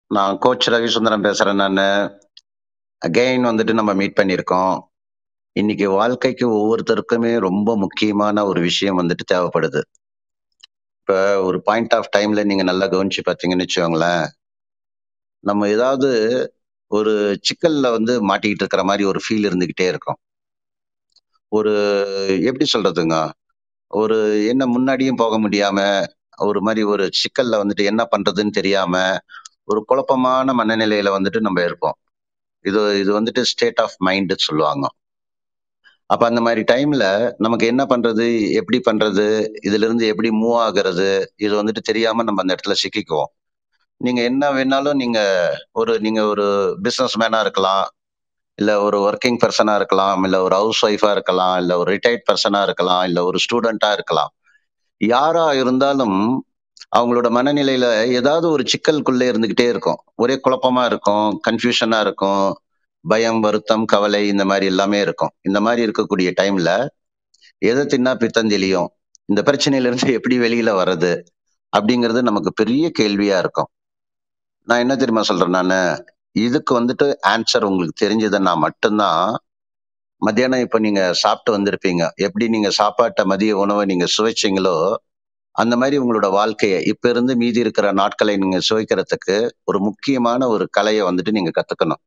நான் கோச் ரவிசுந்தரம் பேசுறேன் நான் அகைன் வந்துட்டு நம்ம மீட் பண்ணியிருக்கோம் இன்னைக்கு வாழ்க்கைக்கு ஒவ்வொருத்தருக்குமே ரொம்ப முக்கியமான ஒரு விஷயம் வந்துட்டு தேவைப்படுது இப்ப ஒரு பாயிண்ட் ஆஃப் டைம்ல நீங்க நல்லா கவனிச்சு பார்த்தீங்கன்னு வச்சுக்கோங்களேன் நம்ம ஏதாவது ஒரு சிக்கல்ல வந்து மாட்டிக்கிட்டு இருக்கிற மாதிரி ஒரு ஃபீல் இருந்துகிட்டே இருக்கும் ஒரு எப்படி சொல்றதுங்க ஒரு என்ன முன்னாடியும் போக முடியாம ஒரு மாதிரி ஒரு சிக்கல்ல வந்துட்டு என்ன பண்றதுன்னு தெரியாம ஒரு குழப்பமான மனநிலையில வந்துட்டு நம்ம இருப்போம் இது இது வந்துட்டு ஸ்டேட் ஆஃப் மைண்ட் சொல்லுவாங்க அப்ப அந்த மாதிரி டைம்ல நமக்கு என்ன பண்றது எப்படி பண்றது இதுல இருந்து எப்படி மூவ் ஆகுறது இது வந்துட்டு தெரியாம நம்ம அந்த இடத்துல சிக்கிக்குவோம் நீங்க என்ன வேணாலும் நீங்க ஒரு நீங்க ஒரு பிசினஸ் மேனா இருக்கலாம் இல்ல ஒரு ஒர்க்கிங் பர்சனா இருக்கலாம் இல்ல ஒரு ஹவுஸ் ஒய்ஃபா இருக்கலாம் இல்ல ஒரு ரிட்டையர்ட் பர்சனா இருக்கலாம் இல்ல ஒரு ஸ்டூடெண்டா இருக்கலாம் யாரா இருந்தாலும் அவங்களோட மனநிலையில ஏதாவது ஒரு சிக்கலுக்குள்ளே இருந்துகிட்டே இருக்கும் ஒரே குழப்பமா இருக்கும் கன்ஃபியூஷனா இருக்கும் பயம் வருத்தம் கவலை இந்த மாதிரி எல்லாமே இருக்கும் இந்த மாதிரி இருக்கக்கூடிய டைம்ல எதை தின்னா பித்தம் தெளியும் இந்த பிரச்சனையில இருந்து எப்படி வெளியில வர்றது அப்படிங்கிறது நமக்கு பெரிய கேள்வியா இருக்கும் நான் என்ன தெரியுமா சொல்றேன் நானு இதுக்கு வந்துட்டு ஆன்சர் உங்களுக்கு தெரிஞ்சதுன்னா மட்டும்தான் மத்தியானம் இப்ப நீங்க சாப்பிட்டு வந்திருப்பீங்க எப்படி நீங்க சாப்பாட்ட மதிய உணவை நீங்க சுவைச்சீங்களோ அந்த மாதிரி உங்களோட வாழ்க்கையை இப்ப இருந்து மீதி இருக்கிற நாட்களை நீங்க சுவைக்கிறதுக்கு ஒரு முக்கியமான ஒரு கலையை வந்துட்டு நீங்க கத்துக்கணும்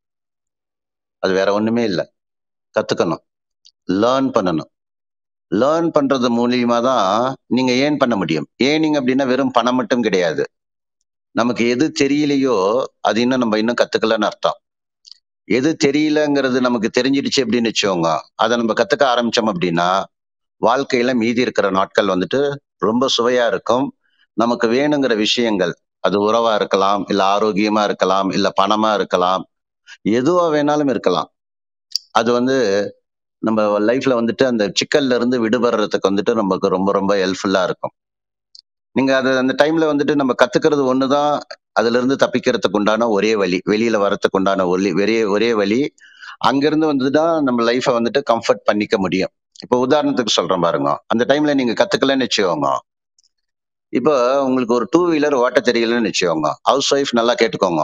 அது வேற ஒண்ணுமே இல்லை கத்துக்கணும் லேர்ன் பண்ணணும் லேர்ன் பண்றது மூலியமா தான் நீங்க ஏன் பண்ண முடியும் ஏனிங் அப்படின்னா வெறும் பணம் மட்டும் கிடையாது நமக்கு எது தெரியலையோ அது இன்னும் நம்ம இன்னும் கத்துக்கலன்னு அர்த்தம் எது தெரியலங்கிறது நமக்கு தெரிஞ்சிடுச்சு அப்படின்னு வச்சுக்கோங்க அதை நம்ம கத்துக்க ஆரம்பிச்சோம் அப்படின்னா வாழ்க்கையில மீதி இருக்கிற நாட்கள் வந்துட்டு ரொம்ப சுவையா இருக்கும் நமக்கு வேணுங்கிற விஷயங்கள் அது உறவா இருக்கலாம் இல்ல ஆரோக்கியமா இருக்கலாம் இல்ல பணமா இருக்கலாம் எதுவா வேணாலும் இருக்கலாம் அது வந்து நம்ம லைஃப்ல வந்துட்டு அந்த சிக்கல்ல இருந்து விடுபடுறதுக்கு வந்துட்டு நமக்கு ரொம்ப ரொம்ப ஹெல்ப்ஃபுல்லா இருக்கும் நீங்க அது அந்த டைம்ல வந்துட்டு நம்ம கத்துக்கிறது ஒண்ணுதான் அதுல இருந்து தப்பிக்கிறதுக்கு உண்டான ஒரே வழி வெளியில வரதுக்கு உண்டான ஒலி ஒரே ஒரே வழி அங்கிருந்து வந்துதான் நம்ம லைஃபை வந்துட்டு கம்ஃபர்ட் பண்ணிக்க முடியும் இப்போ உதாரணத்துக்கு சொல்றேன் பாருங்க அந்த டைம்ல நீங்க கத்துக்கலன்னு வச்சுக்கோங்க இப்போ உங்களுக்கு ஒரு டூ வீலர் ஓட்ட தெரியலன்னு வச்சுக்கோங்க ஹவுஸ் ஒய்ஃப் நல்லா கேட்டுக்கோங்க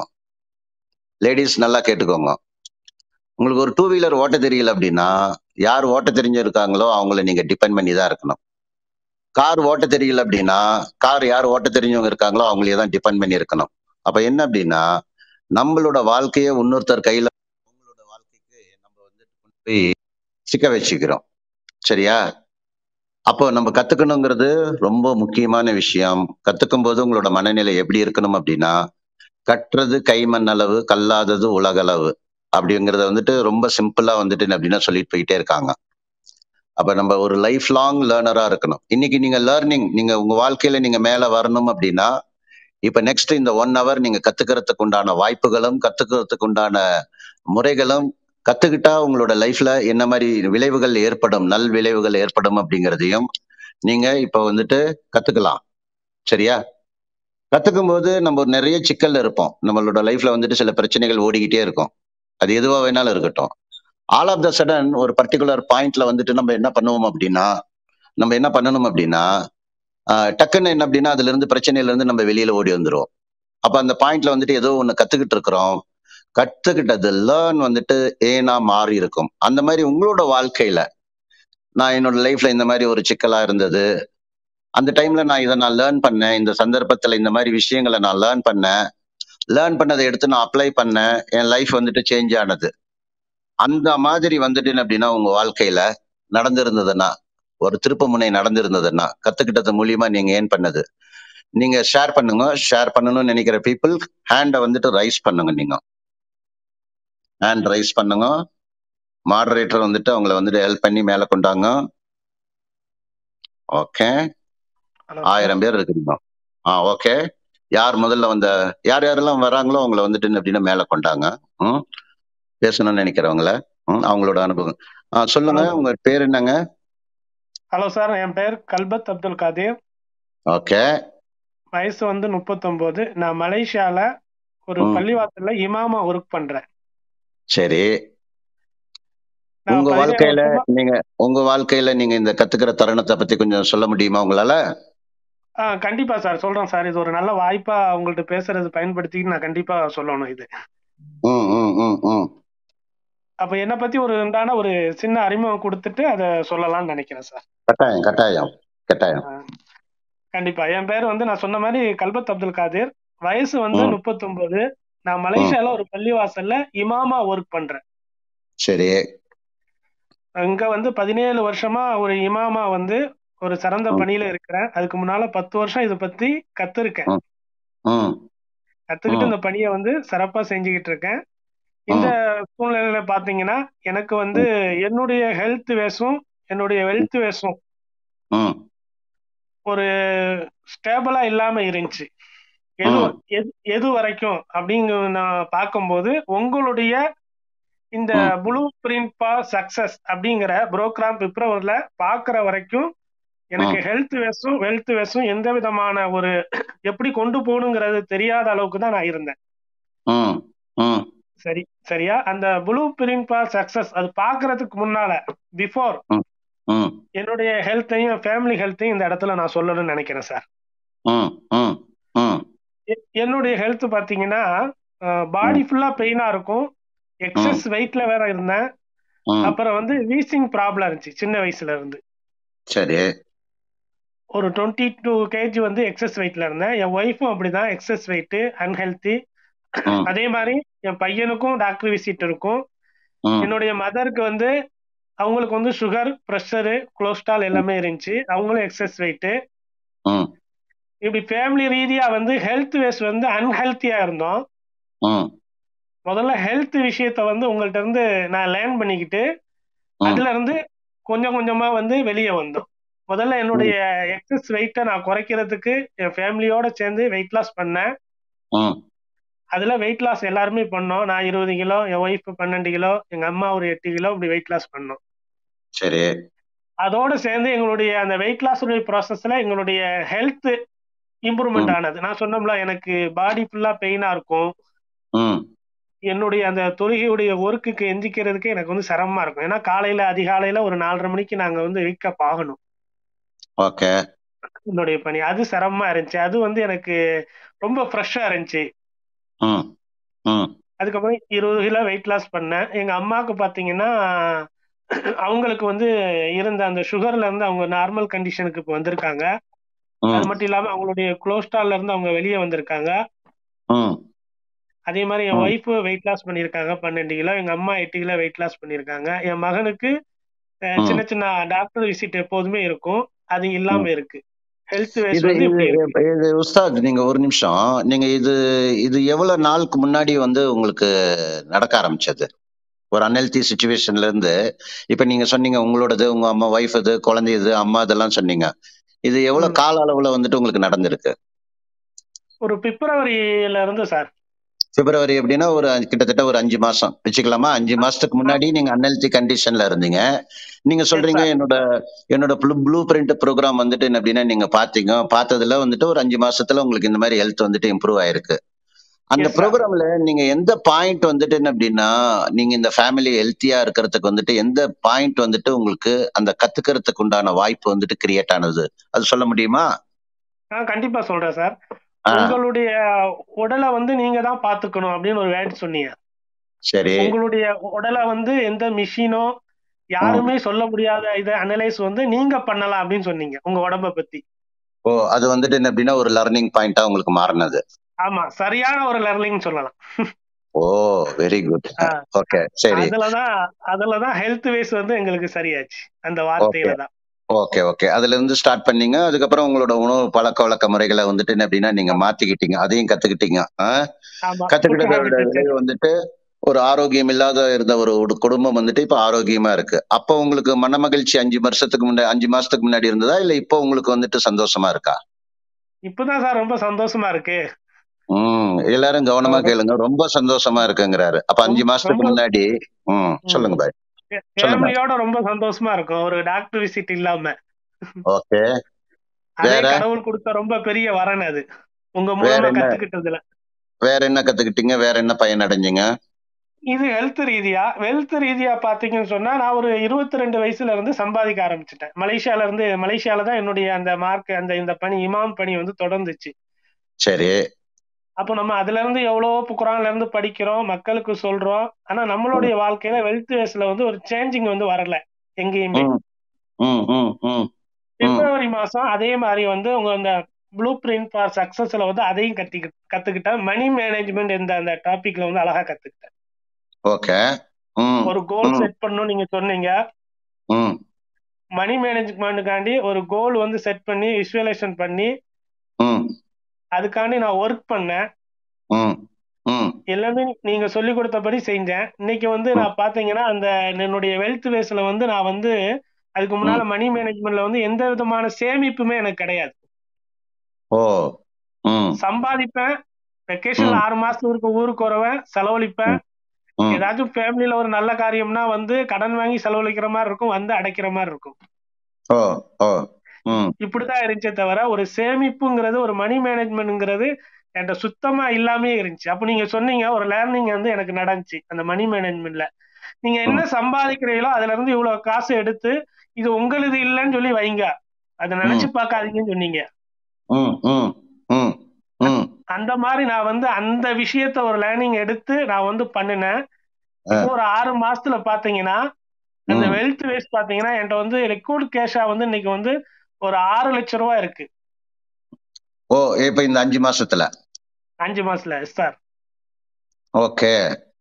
லேடிஸ் நல்லா கேட்டுக்கோங்க உங்களுக்கு ஒரு டூ வீலர் ஓட்ட தெரியல அப்படின்னா யார் ஓட்ட தெரிஞ்சிருக்காங்களோ அவங்கள நீங்க டிபெண்ட் பண்ணி தான் இருக்கணும் கார் ஓட்ட தெரியல அப்படின்னா கார் யார் ஓட்ட தெரிஞ்சவங்க இருக்காங்களோ அவங்களே தான் டிபெண்ட் பண்ணி இருக்கணும் அப்ப என்ன அப்படின்னா நம்மளோட வாழ்க்கையை இன்னொருத்தர் கையில அவங்களோட வாழ்க்கைக்கு நம்ம வந்து கொண்டு போய் சிக்க வச்சுக்கிறோம் சரியா அப்போ நம்ம கத்துக்கணுங்கிறது ரொம்ப முக்கியமான விஷயம் கத்துக்கும் போது உங்களோட மனநிலை எப்படி இருக்கணும் அப்படின்னா கற்றது கைமண் அளவு கல்லாதது உலகளவு அப்படிங்கிறத வந்துட்டு ரொம்ப சிம்பிளா வந்துட்டு அப்படின்னா சொல்லிட்டு போயிட்டே இருக்காங்க அப்ப நம்ம ஒரு லைஃப் லாங் லேர்னரா இருக்கணும் இன்னைக்கு நீங்க லேர்னிங் நீங்க உங்க வாழ்க்கையில நீங்க மேல வரணும் அப்படின்னா இப்ப நெக்ஸ்ட் இந்த ஒன் ஹவர் நீங்க கத்துக்கிறதுக்கு உண்டான வாய்ப்புகளும் கத்துக்கிறதுக்கு உண்டான முறைகளும் கத்துக்கிட்டா உங்களோட லைஃப்ல என்ன மாதிரி விளைவுகள் ஏற்படும் நல் விளைவுகள் ஏற்படும் அப்படிங்கிறதையும் நீங்க இப்ப வந்துட்டு கத்துக்கலாம் சரியா கத்துக்கும் போது நம்ம நிறைய சிக்கல்ல இருப்போம் நம்மளோட லைஃப்ல வந்துட்டு சில பிரச்சனைகள் ஓடிக்கிட்டே இருக்கும் அது எதுவா வேணாலும் இருக்கட்டும் ஆல் ஆஃப் த சடன் ஒரு பர்டிகுலர் பாயிண்ட்ல வந்துட்டு நம்ம என்ன பண்ணுவோம் அப்படின்னா நம்ம என்ன பண்ணணும் அப்படின்னா ஆஹ் டக்குன்னு என்ன அப்படின்னா அதுல இருந்து பிரச்சனையில இருந்து நம்ம வெளியில ஓடி வந்துருவோம் அப்ப அந்த பாயிண்ட்ல வந்துட்டு ஏதோ ஒண்ணு கத்துக்கிட்டு இருக்கிறோம் கத்துக்கிட்டது லேர்ன் வந்துட்டு ஏனா மாறி இருக்கும் அந்த மாதிரி உங்களோட வாழ்க்கையில நான் என்னோட லைஃப்ல இந்த மாதிரி ஒரு சிக்கலா இருந்தது அந்த டைம்ல நான் இதை நான் லேர்ன் பண்ணேன் இந்த சந்தர்ப்பத்துல இந்த மாதிரி விஷயங்களை நான் லேர்ன் பண்ணேன் லேர்ன் பண்ணதை எடுத்து நான் அப்ளை பண்ணேன் என் லைஃப் வந்துட்டு சேஞ்ச் ஆனது அந்த மாதிரி வந்துட்டு அப்படின்னா உங்க வாழ்க்கையில நடந்திருந்ததுன்னா ஒரு திருப்பமுனை நடந்திருந்ததுன்னா கத்துக்கிட்டது மூலியமா நீங்க ஏன் பண்ணது நீங்க ஷேர் பண்ணுங்க ஷேர் பண்ணணும்னு நினைக்கிற பீப்புள் ஹேண்டை வந்துட்டு ரைஸ் பண்ணுங்க நீங்க ஹேண்ட் ரைஸ் பண்ணுங்க மாடரேட்டர் வந்துட்டு அவங்கள வந்துட்டு ஹெல்ப் பண்ணி மேல கொண்டாங்க ஓகே ஹலோ ஆயிரம் பேர் இருக்கிறீங்க ஆ ஓகே யார் முதல்ல வந்த யார் யாரெல்லாம் வராங்களோ அவங்கள வந்துட்டு அப்படின்னா மேல கொண்டாங்க ம் பேசணும்னு நினைக்கிறவங்கள ம் அவங்களோட அனுபவம் ஆ சொல்லுங்க ஹலோ உங்க பேர் என்னங்க ஹலோ சார் என் பேர் கல்பத் அப்துல் காதீர் ஓகே வயசு வந்து முப்பத்தொம்போது நான் மலேசியால ஒரு ம் பள்ளிவாசல்ல இமாமா ஒர்க் பண்றேன் சரி நான் உங்க பதினேழு வாழ்க்கையில வருஷமா நீங்க உங்க வாழ்க்கையில நீங்க இந்த கத்துக்கிற தருணத்தை பத்தி கொஞ்சம் சொல்ல முடியுமா உங்களால ஆ கண்டிப்பா சார் சொல்றேன் சார் இது ஒரு நல்ல வாய்ப்பா உங்கள்ட்ட பேசுறது பயன்படுத்திட்டு நான் கண்டிப்பா சொல்லணும் இது ம் ம் ம் ம் அப்ப என்னை பத்தி ஒரு உண்டான ஒரு சின்ன அறிமுகம் கொடுத்துட்டு அதை சொல்லலாம்னு நினைக்கிறேன் சார் கட்டாயம் கட்டாயம் கட்டாயம் ஆ, கண்டிப்பா என் பேர் வந்து நான் சொன்ன மாதிரி கல்பத் அப்துல் காதிர் வயசு வந்து ம். முப்பத்தொன்பது நான் மலேசியால ஒரு பள்ளிவாசல்ல இமாமா ஒர்க் பண்றேன் சரி அங்க வந்து பதினேழு வருஷமா ஒரு இமாமா வந்து ஒரு சிறந்த ம். பணியில இருக்கிறேன் அதுக்கு முன்னால பத்து வருஷம் இதை பத்தி கத்திருக்கேன் ம் கத்துக்கிட்டு ம். இந்த பணியை வந்து சிறப்பா செஞ்சுக்கிட்டு இருக்கேன் இந்த சூழ்நிலையில பாத்தீங்கன்னா எனக்கு வந்து என்னுடைய ஹெல்த் வேஸும் என்னுடைய வெல்த் வேஸும் ம் ஒரு ஸ்டேபிளா இல்லாம இருந்துச்சு எது ம். எது எது வரைக்கும் அப்படிங்க நான் பார்க்கும்போது உங்களுடைய இந்த ம். ப்ளூ பிரிண்ட் ஃபார் சக்சஸ் அப்படிங்கிற ப்ரோக்ராம் பிப்ரவரியில பாக்குற வரைக்கும் எனக்கு ஹெல்த் வேஸும் வெல்த் வேஸும் எந்த விதமான ஒரு எப்படி கொண்டு போகணுங்கிறது தெரியாத அளவுக்கு தான் நான் இருந்தேன் ம் ம் சரி சரியா அந்த ப்ளூ பிரிண்ட் ஃபார் சக்சஸ் அது பாக்குறதுக்கு முன்னால பிஃபோர் ம் என்னுடைய ஹெல்த்தையும் ஃபேமிலி ஹெல்த்தையும் இந்த இடத்துல நான் சொல்லணும்னு நினைக்கிறேன் சார் ம் ம் ம் எ- என்னுடைய ஹெல்த் பாத்தீங்கன்னா பாடி ஃபுல்லா பெயினா இருக்கும் எக்ஸஸ் வெயிட்ல வேற இருந்தேன் ம் அப்புறம் வந்து வீசிங் ப்ராப்ளம் இருந்துச்சு சின்ன வயசுல இருந்து சரி ஒரு டுவெண்ட்டி டூ கேஜி வந்து எக்ஸஸ் வெயிட்ல இருந்தேன் என் ஒய்ஃபும் அப்படிதான் எக்ஸஸ் வெயிட் அன்ஹெல்த்தி ம் அதே மாதிரி என் பையனுக்கும் டாக்டர் விசிட் இருக்கும் ம் என்னுடைய மதருக்கு வந்து அவங்களுக்கு வந்து சுகர் ப்ரெஷரு கொலஸ்ட்ரால் எல்லாமே இருந்துச்சு அவங்களும் எக்ஸஸ் வெயிட் ம் இப்படி ஃபேமிலி ரீதியா வந்து ஹெல்த் வேஸ் வந்து அன்ஹெல்த்தியா இருந்தோம் ம் முதல்ல ஹெல்த் விஷயத்த வந்து உங்கள்ட்ட இருந்து நான் லேர்ன் பண்ணிக்கிட்டு ம். அதுல இருந்து கொஞ்சம் கொஞ்சமா வந்து வெளியே வந்தோம் முதல்ல என்னுடைய எக்ஸஸ் வெயிட்டை நான் குறைக்கிறதுக்கு என் ஃபேமிலியோட சேர்ந்து வெயிட் லாஸ் பண்ணேன் ம் அதுல வெயிட் லாஸ் எல்லாருமே பண்ணோம் நான் இருபது கிலோ என் ஒய்ஃப் பன்னெண்டு கிலோ எங்க அம்மா ஒரு எட்டு கிலோ இப்படி வெயிட் லாஸ் பண்ணோம் சரி அதோட சேர்ந்து எங்களுடைய அந்த வெயிட் லாஸ் ப்ராசஸ்ல எங்களுடைய ஹெல்த் இம்ப்ரூவ்மெண்ட் ஆனது நான் சொன்னோம்ல எனக்கு பாடி ஃபுல்லா பெயினா இருக்கும் ம் என்னுடைய அந்த தொழுகையுடைய ஒர்க்குக்கு எந்திக்கிறதுக்கு எனக்கு வந்து சிரமமா இருக்கும் ஏன்னா காலையில அதிகாலையில ஒரு நாலரை மணிக்கு நாங்க வந்து வேக்கப் ஆகணும் ஓகே என்னுடைய பணி அது சிரமமா இருந்துச்சு அது வந்து எனக்கு ரொம்ப ஃப்ரெஷ்ஷா இருந்துச்சு ம் ம் அதுக்கப்புறம் இருபது கிலோ வெயிட் லாஸ் பண்ணேன் எங்க அம்மாவுக்கு பாத்தீங்கன்னா அவங்களுக்கு வந்து இருந்த அந்த சுகர்ல இருந்து அவங்க நார்மல் கண்டிஷனுக்கு இப்போ வந்திருக்காங்க அது ம் மட்டும் இல்லாம அவங்களுடைய கொலஸ்ட்ரால்ல இருந்து அவங்க வெளியே வந்திருக்காங்க ம் அதே மாதிரி என் ம். ஒய்ஃப் வெயிட் லாஸ் பண்ணியிருக்காங்க பன்னெண்டு கிலோ எங்க அம்மா எட்டு கிலோ வெயிட் லாஸ் பண்ணியிருக்காங்க என் மகனுக்கு அஹ், ம். சின்ன சின்ன டாக்டர் விசிட் எப்போதுமே இருக்கும் அது இல்லாம இருக்கு ஹெல்த் வேஸ் இது வந்து இது இப்படி இருக்கு இது உஸ்தாத் நீங்க ஒரு நிமிஷம் நீங்க இது இது எவ்வளவு நாளுக்கு முன்னாடி வந்து உங்களுக்கு நடக்க ஆரம்பிச்சது ஒரு அன்ஹெல்தி சுச்சுவேஷன்ல இருந்து இப்ப நீங்க சொன்னீங்க உங்களோடது உங்க அம்மா ஒய்ஃப் இது குழந்தை இது அம்மா இதெல்லாம் சொன்னீங்க இது எவ்வளவு ம். கால அளவுல வந்துட்டு உங்களுக்கு நடந்திருக்கு ஒரு பிப்ரவரியில இருந்து சார் பிப்ரவரி எப்படின்னா ஒரு அஞ்சு- கிட்டத்தட்ட ஒரு அஞ்சு மாசம் வச்சுக்கலாமா அஞ்சு மாசத்துக்கு முன்னாடி நீங்க அன்ஹெல்தி கண்டிஷன்ல இருந்தீங்க நீங்க சொல்றீங்க sir. என்னோட என்னோட ப்ளூ பிரிண்ட் ப்ரோக்ராம் வந்துட்டு என்ன அப்படின்னா நீங்க பாத்தீங்க பார்த்ததுல வந்துட்டு ஒரு அஞ்சு மாசத்துல உங்களுக்கு இந்த மாதிரி ஹெல்த் வந்துட்டு இம்ப்ரூவ் ஆயிருக்கு அந்த Yes, sir. ப்ரோக்ராம்ல நீங்க எந்த பாயிண்ட் வந்துட்டு என்ன அப்படின்னா நீங்க இந்த ஃபேமிலி ஹெல்த்தியா இருக்கிறதுக்கு வந்துட்டு எந்த பாயிண்ட் வந்துட்டு உங்களுக்கு அந்த கத்துக்கிறதுக்கு உண்டான வாய்ப்பு வந்துட்டு கிரியேட் ஆனது அது சொல்ல முடியுமா நான் கண்டிப்பா சொல்றேன் சார் ஆ உங்களுடைய உடலை வந்து நீங்க தான் பாத்துக்கணும் அப்படின்னு ஒரு வேர்ட் சொன்னீங்க சரி உங்களுடைய உடலை வந்து எந்த மிஷினோ யாருமே சொல்ல முடியாத இதை அனலைஸ் வந்து நீங்க பண்ணலாம் அப்படின்னு சொன்னீங்க உங்க உடம்ப பத்தி ஓ அது வந்துட்டு என்ன அப்படின்னா ஒரு லர்னிங் பாயிண்டா உங்களுக்கு மாறினது ஆமா சரியான ஒரு லெர்னிங் சொல்லலாம் ஓ வெரி குட் ஆ. ஓகே சரி அதுலதான் அதுலதான் ஹெல்த் வேஸ் வந்து எங்களுக்கு சரியாச்சு அந்த வார்த்தையில தான் ஓகே ஓகே அதுல இருந்து ஸ்டார்ட் பண்ணீங்க அதுக்கப்புறம் உங்களோட உணவு பழக்க வழக்க முறைகளை வந்துட்டு என்ன அப்படின்னா நீங்க மாத்திக்கிட்டீங்க அதையும் கத்துக்கிட்டீங்க ஆ? ஆமா கத்துக்கிட்டதோட Habit விளைவு வந்துட்டு ஒரு ஆரோக்கியம் இல்லாத இருந்த ஒரு ஒரு குடும்பம் வந்துட்டு இப்ப ஆரோக்கியமா இருக்கு அப்ப உங்களுக்கு மன மகிழ்ச்சி அஞ்சு வருஷத்துக்கு முன்னாடி அஞ்சு மாசத்துக்கு முன்னாடி இருந்ததா இல்ல இப்போ உங்களுக்கு வந்துட்டு சந்தோஷமா இருக்கா இப்பதான் சார் ரொம்ப சந்தோஷமா இருக்கு ம் எல்லாரும் கவனமா கேளுங்க ரொம்ப சந்தோஷமா இருக்குங்கிறாரு அப்ப அஞ்சு ரொம்ப- மாசத்துக்கு ரொம்ப- முன்னாடி ம் சொல்லுங்க பாய் சொல்லுங்க. ஃபேமிலியோட ரொம்ப சந்தோஷமா இருக்கும் ஒரு டாக்டர் விசிட் இல்லாம ஓகே அதே வேற? கடவுள் கொடுத்த ரொம்ப பெரிய வரன் அது உங்க மூலமா என்ன? கத்துக்கிட்டதுல வேற என்ன கத்துக்கிட்டீங்க வேற என்ன பயன் அடைஞ்சீங்க இது ஹெல்த் ரீதியா வெல்த் ரீதியா பாத்தீங்கன்னு சொன்னா நான் ஒரு இருபத்தி ரெண்டு வயசுல இருந்து சம்பாதிக்க ஆரம்பிச்சிட்டேன் மலேசியால இருந்து மலேசியால தான் என்னுடைய அந்த மார்க் அந்த இந்த பணி இமாம் பணி வந்து தொடர்ந்துச்சு சரி அப்போ நம்ம அதுல இருந்து எவ்வளவோ குரான்ல இருந்து படிக்கிறோம் மக்களுக்கு சொல்றோம் ஆனா நம்மளுடைய வாழ்க்கையில வெல்த் வேஸ்ல வந்து ஒரு சேஞ்சிங் வந்து வரல எங்கேயுமே ம் ம் ம் ம் ம் பிப்ரவரி மாசம் அதே மாதிரி வந்து உங்க அந்த ப்ளூ பிரிண்ட் ஃபார் சக்சஸ்ல வந்து அதையும் கத்திக்க கத்துக்கிட்டேன் மணி மேனேஜ்மெண்ட் இந்த அந்த டாபிக்ல வந்து அழகா கத்துக்கிட்டேன் ஓகே ம் ஒரு கோல் ம் செட் பண்ணணும் நீங்க சொன்னீங்க ம் மணி மேனேஜ்மெண்ட்டுக்காண்டி ஒரு கோல் வந்து செட் பண்ணி விஷுவலைசேஷன் பண்ணி ம் அதுக்காண்டி நான் ஒர்க் பண்ணேன் ம் ம் எல்லாமே நீங்க சொல்லி கொடுத்தபடி செஞ்சேன் இன்னைக்கு வந்து ம் நான் பாத்தீங்கன்னா அந்த என்னுடைய வெல்த் வேஸ்ல வந்து நான் வந்து அதுக்கு முன்னால ம் மணி மேனேஜ்மெண்ட்ல வந்து எந்த விதமான சேமிப்புமே எனக்கு கிடையாது ஓ ம் சம்பாதிப்பேன் வெக்கேஷன்ல ம் ஆறு மாசத்துக்கு ஊருக்கு வருவேன் செலவழிப்பேன் ம் ம் ஏதாச்சும் ஃபேமிலியில ஒரு நல்ல காரியம்னா வந்து கடன் வாங்கி செலவழிக்கிற மாதிரி இருக்கும் வந்து அடைக்கிற மாதிரி இருக்கும் ஓ ஓ ம் இப்படிதான் இருந்துச்சே தவிர ஒரு சேமிப்புங்கிறது ஒரு மணி மேனேஜ்மெண்ட்ங்கிறது என்கிட்ட சுத்தமா இல்லாமே இருந்துச்சு அப்ப நீங்க சொன்னீங்க ஒரு லேர்னிங் வந்து எனக்கு நடந்துச்சு அந்த மணி மேனேஜ்மெண்ட்ல நீங்க என்ன ம் சம்பாதிக்கிறீங்களோ அதுல இருந்து இவ்வளவு காசு எடுத்து இது உங்களுது இல்லைன்னு சொல்லி வைங்க அதை ம் நினைச்சு பார்க்காதீங்கன்னு சொன்னீங்க ம் ம் ம் ம் அந்த மாதிரி நான் வந்து அந்த விஷயத்த ஒரு லேர்னிங் எடுத்து நான் வந்து பண்ணினேன் ஆ இப்போ ஒரு ஆறு மாசத்துல பாத்தீங்கன்னா அந்த ம் வெல்த் வேஸ்ட் பாத்தீங்கன்னா என்கிட்ட வந்து ரெக்கார்ட் கேஷா வந்து இன்னைக்கு வந்து ஒரு ஆறு லட்சம் ரூபாய் இருக்கு ஓ இப்ப இந்த அஞ்சு மாசத்துல அஞ்சு மாசத்துல சார் ஓகே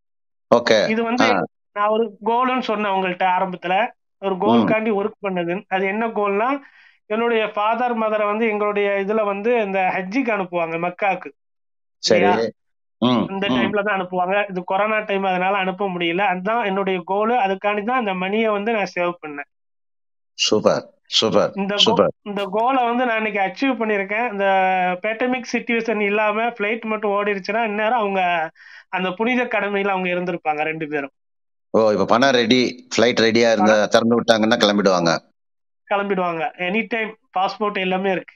ஓகே இது வந்து ஆ நான் ஒரு கோல்னு சொன்னேன் உங்கள்ட்ட ஆரம்பத்துல ஒரு ம் கோல்காண்டி ஒர்க் பண்ணது அது என்ன கோல்னா என்னுடைய ஃபாதர் மதரை வந்து எங்களுடைய இதுல வந்து இந்த ஹஜ்ஜிக்கு அனுப்புவாங்க மக்காவுக்கு சரி இல்லையா ம் இந்த ம் டைம்ல தான் அனுப்புவாங்க இது கொரோனா டைம் அதனால அனுப்ப முடியல அதுதான் என்னுடைய கோல் அதுக்காண்டி தான் அந்த மணியை வந்து நான் சேவ் பண்ணேன் சூப்பர் சூப்பர் இந்த கோ சூப்பர் இந்த கோலை வந்து நான் இன்னைக்கு அச்சீவ் பண்ணியிருக்கேன் இந்த பேண்டமிக் சுச்சுவேஷன் இல்லாம ஃபிளைட் மட்டும் ஓடிடுச்சுன்னா இந்நேரம் அவங்க அந்த புனித கடமையில அவங்க இருந்திருப்பாங்க ரெண்டு பேரும் ஓ இப்ப பணம் ரெடி ஃபிளைட் ரெடியா இருந்தா பணம் திறந்து விட்டாங்கன்னா கிளம்பிடுவாங்க கிளம்பிடுவாங்க எனி டைம் பாஸ்போர்ட் எல்லாமே இருக்கு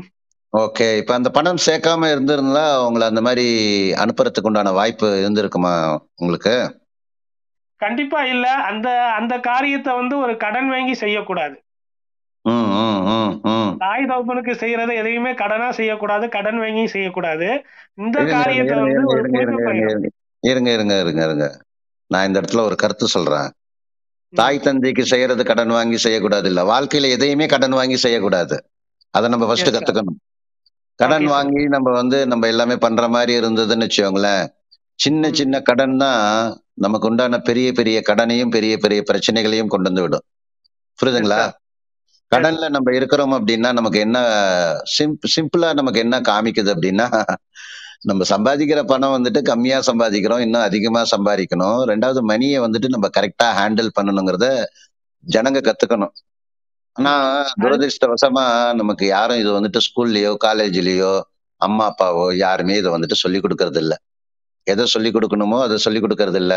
ஓகே இப்ப அந்த பணம் சேர்க்காம இருந்திருந்தா உங்களை அந்த மாதிரி அனுப்புறதுக்கு உண்டான வாய்ப்பு இருந்திருக்குமா உங்களுக்கு கண்டிப்பா இல்ல அந்த அந்த காரியத்தை வந்து ஒரு கடன் வாங்கி செய்யக்கூடாது ம் ம் ம் ம் தாய் தகப்பனுக்கு செய்யறதை எதையுமே கடனா செய்யக்கூடாது கடன் வாங்கி செய்யக்கூடாது இந்த இருங்க காரியத்தை இருங்க வந்து இருங்க ஒரு இருங்க புனித இருங்க பயணம் இருங்க இருங்க இருங்க இருங்க இருங்க நான் இந்த இடத்துல ஒரு கருத்து சொல்றேன் ம், தாய் தந்தைக்கு செய்யறது கடன் வாங்கி செய்யக்கூடாது இல்ல வாழ்க்கையில எதையுமே கடன் வாங்கி செய்யக்கூடாது அதை நம்ம ஃபர்ஸ்ட் எஸ் சார் கத்துக்கணும் கடன் ஓகே சார் வாங்கி நம்ம வந்து நம்ம எல்லாமே பண்ற மாதிரி இருந்ததுன்னு வச்சுக்கோங்களேன் சின்ன ம் சின்ன கடன் தான் நமக்கு உண்டான பெரிய பெரிய கடனையும் பெரிய பெரிய பிரச்சனைகளையும் கொண்டு வந்து விடும் எஸ் புரியுதுங்களா சார் எஸ் கடன்ல நம்ம இருக்கிறோம் அப்படின்னா நமக்கு என்ன சிம் சிம்பிளா நமக்கு என்ன காமிக்குது அப்படின்னா நம்ம சம்பாதிக்கிற பணம் வந்துட்டு கம்மியா சம்பாதிக்கிறோம் இன்னும் அதிகமா சம்பாதிக்கணும் ரெண்டாவது மணியை வந்துட்டு நம்ம கரெக்டா ஹேண்டில் பண்ணணுங்கிறத ஜனங்க கத்துக்கணும் ஆனா ம் அது துரதிருஷ்டவசமா நமக்கு யாரும் இது வந்துட்டு ஸ்கூல்லயோ காலேஜ்லயோ அம்மா அப்பாவோ யாருமே இதை வந்துட்டு சொல்லி கொடுக்கறது இல்ல எதை சொல்லி கொடுக்கணுமோ அதை சொல்லி கொடுக்கறது இல்ல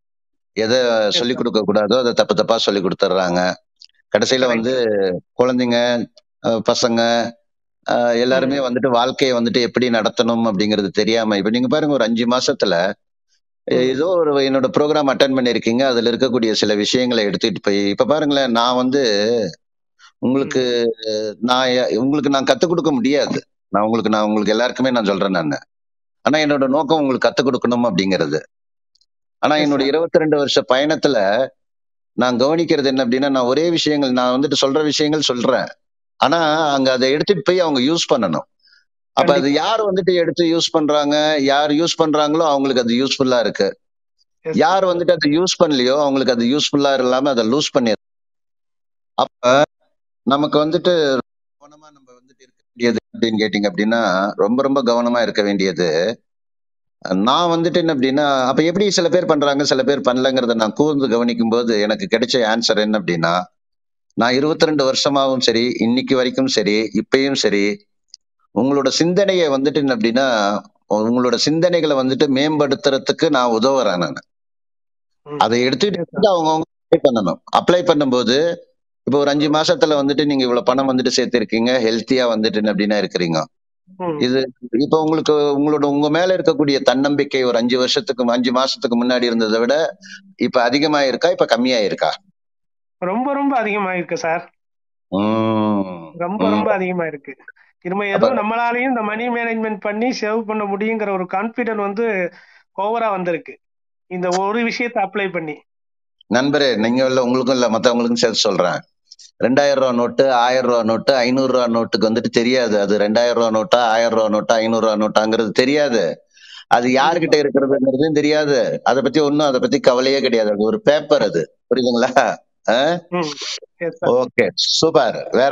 எதை எஸ் சொல்லி சார் கொடுக்க கூடாதோ அதை தப்பு தப்பா சொல்லி கொடுத்துட்றாங்க கடைசியில வந்து கரெக்ட் குழந்தைங்க அஹ் பசங்க அஹ் ம் எல்லாருமே வந்துட்டு வாழ்க்கையை வந்துட்டு எப்படி நடத்தணும் அப்படிங்கிறது தெரியாம இப்ப நீங்க பாருங்க ஒரு அஞ்சு மாசத்துல ம் ஏதோ ஒரு என்னோட ப்ரோக்ராம் அட்டன் பண்ணிருக்கீங்க அதுல இருக்கக்கூடிய சில விஷயங்களை எடுத்துட்டு போய் இப்ப பாருங்களேன் நான் வந்து உங்களுக்கு ம் நான் எ- உங்களுக்கு நான் கத்துக் கொடுக்க முடியாது நான் உங்களுக்கு நான் உங்களுக்கு எல்லாருக்குமே நான் சொல்றேன் நான் ஆனா என்னோட நோக்கம் உங்களுக்கு கத்துக் கொடுக்கணும் அப்படிங்கிறது ஆனா எஸ் என்னோட சார் இருபத்தி ரெண்டு வருஷ பயணத்துல நான் கவனிக்கிறது என்ன அப்படின்னா நான் ஒரே விஷயங்கள் நான் வந்துட்டு சொல்ற விஷயங்கள் சொல்றேன் ஆனா அங்க அதை எடுத்துட்டு போய் அவங்க யூஸ் பண்ணணும் அப்ப அது கண்டிப்பா யார் வந்துட்டு எடுத்து யூஸ் பண்றாங்க யார் யூஸ் பண்றாங்களோ அவங்களுக்கு அது யூஸ்ஃபுல்லா இருக்கு எஸ் யார் சார் வந்துட்டு அதை யூஸ் பண்ணலையோ அவங்களுக்கு அது யூஸ்ஃபுல்லா இல்லாம அதை லூஸ் பண்ணி அப்ப நமக்கு வந்துட்டு கவனமா நம்ம வந்துட்டு இருக்க வேண்டியது அப்படின்னு கேட்டீங்க அப்படின்னா ரொம்ப ரொம்ப கவனமா இருக்க வேண்டியது நான் வந்துட்டு என்ன அப்படின்னா அப்ப எப்படி சில பேர் பண்றாங்க சில பேர் பண்ணலங்கிறத நான் கூர்ந்து கவனிக்கும் போது எனக்கு கிடைச்ச ஆன்சர் என்ன அப்படின்னா நான் இருபத்தி ரெண்டு வருஷமாவும் சரி இன்னைக்கு வரைக்கும் சரி இப்பயும் சரி உங்களோட சிந்தனையை வந்துட்டு என்ன அப்படின்னா உங்களோட சிந்தனைகளை வந்துட்டு மேம்படுத்துறதுக்கு நான் உதவுறேன் நான் ம் அதை எடுத்துட்டு எஸ் வந்து சார் அவங்க அப்ளை பண்ணணும் அப்ளை பண்ணும்போது இப்போ ஒரு அஞ்சு மாசத்துல வந்துட்டு நீங்க இவ்வளவு பணம் வந்துட்டு சேர்த்திருக்கீங்க ஹெல்த்தியா வந்துட்டு என்ன அப்படின்னா இருக்கிறீங்க ம். இது இப்ப உங்களுக்கு உங்களோட உங்க மேல இருக்கக்கூடிய தன்னம்பிக்கை ஒரு அஞ்சு வருஷத்துக்கு அஞ்சு மாசத்துக்கு முன்னாடி இருந்ததை விட இப்ப அதிகமா இருக்கா இப்ப கம்மியா இருக்கா ரொம்ப ரொம்ப அதிகமா இருக்கு சார் உம் ரொம்ப உம் ரொம்ப அதிகமா இருக்கு திரும்ப அப்ப ஏதோ நம்மளாலையும் இந்த மணி மேனேஜ்மெண்ட் பண்ணி சேவ் பண்ண முடியுங்கிற ஒரு கான்பிடன்ட் வந்து ஓவரா வந்திருக்கு இந்த ஒரு விஷயத்தை அப்ளை பண்ணி நண்பரே நீங்க இல்ல உங்களுக்கும் இல்ல மத்தவங்களுக்கும் சேர்த்து சொல்றேன் ரெண்டாயிரம் ரூபா நோட்டு ஆயிரம் ரூபா நோட்டு ஐநூறு ரூபா நோட்டுக்கு வந்துட்டு தெரியாது அது ரெண்டாயிரம் ரூபா நோட்டா ஆயிரம் ரூபா நோட்டா ஐநூறு ரூபா நோட்டாங்கிறது தெரியாது அது கண்டிப்பா யாருகிட்ட இருக்கிறதுங்கிறதும் தெரியாது அதை பத்தி ஒன்றும் அதை பத்தி கவலையே கிடையாது அது ஒரு பேப்பர் அது புரியுதுங்களா ம் எஸ் சார் ஓகே சூப்பர் வேற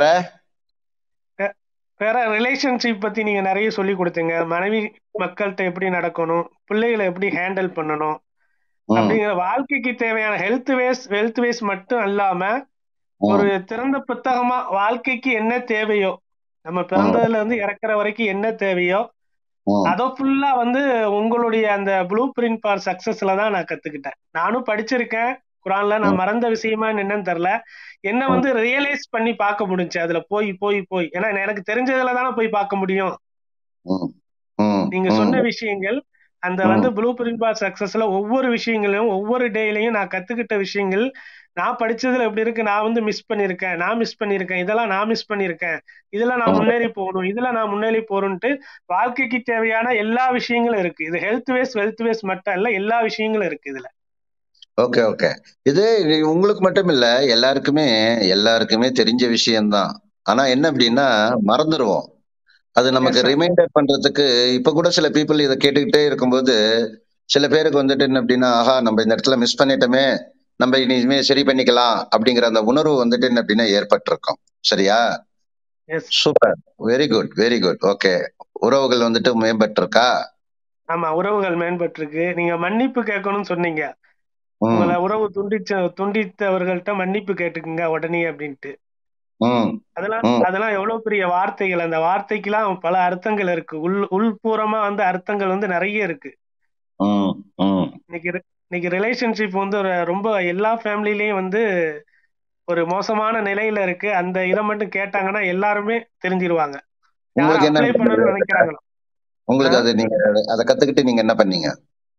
வேற ரிலேஷன்ஷிப் பத்தி நீங்க நிறைய சொல்லி கொடுத்தீங்க மனைவி மக்கள்கிட்ட எப்படி நடக்கணும் பிள்ளைகளை எப்படி ஹேண்டில் பண்ணணும் ம் அப்படிங்கிற வாழ்க்கைக்கு தேவையான ஹெல்த் வேஸ் வெல்த் வேஸ் மட்டும் அல்லாம ஒரு ம் திறந்த புத்தகமா வாழ்க்கைக்கு என்ன தேவையோ நம்ம ம் பிறந்ததுல இருந்து இறக்குற வரைக்கும் என்ன தேவையோ ம் அதை ஃபுல்லா வந்து உங்களுடைய அந்த ப்ளூ பிரிண்ட் ஃபார் சக்சஸ்ல தான் நான் கத்துக்கிட்டேன் நானும் படிச்சிருக்கேன் குரான்ல நான் ம் மறந்த விஷயமா என்னன்னு தெரியல என்ன ம் வந்து ரியலைஸ் பண்ணி பார்க்க முடிஞ்சு அதுல போய் போய் போய் ஏன்னா எனக்கு தெரிஞ்சதுல தானே போய் பார்க்க முடியும் ம் ம் நீங்க ம் சொன்ன விஷயங்கள் அந்த வந்து ம் ப்ளூ பிரிண்ட் பார் சக்சஸ்ல ஒவ்வொரு விஷயங்களையும் ஒவ்வொரு டேலையும் நான் கத்துக்கிட்ட விஷயங்கள் நான் படிச்சதுல எப்படி இருக்கு நான் வந்து மிஸ் பண்ணிருக்கேன் நான் மிஸ் பண்ணிருக்கேன் இதெல்லாம் நான் மிஸ் பண்ணிருக்கேன் இதுல நான் ம் முன்னேறி போகணும் இதுல நான் முன்னேறி போறேன்ட்டு வாழ்க்கைக்கு தேவையான எல்லா விஷயங்களும் இருக்கு இது ஹெல்த் வேஸ் வெல்த் வேஸ் மட்டும் இல்ல எல்லா விஷயங்களும் இருக்கு இதுல ஓகே ஓகே இது உங்களுக்கு மட்டும் இல்ல எல்லாருக்குமே எல்லாருக்குமே தெரிஞ்ச விஷயம்தான் ஆனா என்ன அப்படின்னா மறந்துடுவோம் அது எஸ் நமக்கு சார் ரிமைண்டர் பண்றதுக்கு இப்ப கூட சில பீப்புள் இதை கேட்டுக்கிட்டே இருக்கும்போது சில பேருக்கு வந்துட்டு என்ன அப்படின்னா ஆஹா நம்ம இந்த இடத்துல மிஸ் பண்ணிட்டோமே நம்ம இனிமே சரி பண்ணிக்கலாம் அப்படிங்கிற அந்த உணர்வு வந்துட்டு என்ன அப்படின்னா ஏற்பட்டிருக்கும் சரியா yes super very good very good okay உறவுகள் வந்துட்டு மேம்பட்டிருக்கா ஆமா உறவுகள் மேம்பட்டிருக்கு நீங்க மன்னிப்பு கேட்கணும்னு சொன்னீங்க ம் உங்களை உறவு துண்டிச்ச துண்டித்தவர்கள்ட்ட மன்னிப்பு கேட்டுக்குங்க உடனே அப்படின்ட்டு ம் அதெல்லாம் ம் அதெல்லாம் எவ்வளவு பெரிய வார்த்தைகள் அந்த வார்த்தைக்கெல்லாம் பல அர்த்தங்கள் இருக்கு உள் உள்பூர்வமா வந்து அர்த்தங்கள் வந்து நிறைய இருக்கு ம் ம் இன்னைக்கு ரி- இன்னைக்கு ரிலேஷன்ஷிப் வந்து ஒரு ரொம்ப எல்லா ஃபேமிலிலயும் வந்து ஒரு மோசமான நிலையில இருக்கு அந்த இதை மட்டும் கேட்டாங்கன்னா எல்லாருமே தெரிஞ்சிருவாங்க யார் உங்களுக்கு என்ன அப்ளை பண்ணணும்னு நினைக்கிறாங்களோ உங்களுக்கு ஆ? அது நீங்க அதை கத்துக்கிட்டு நீங்க என்ன பண்ணீங்க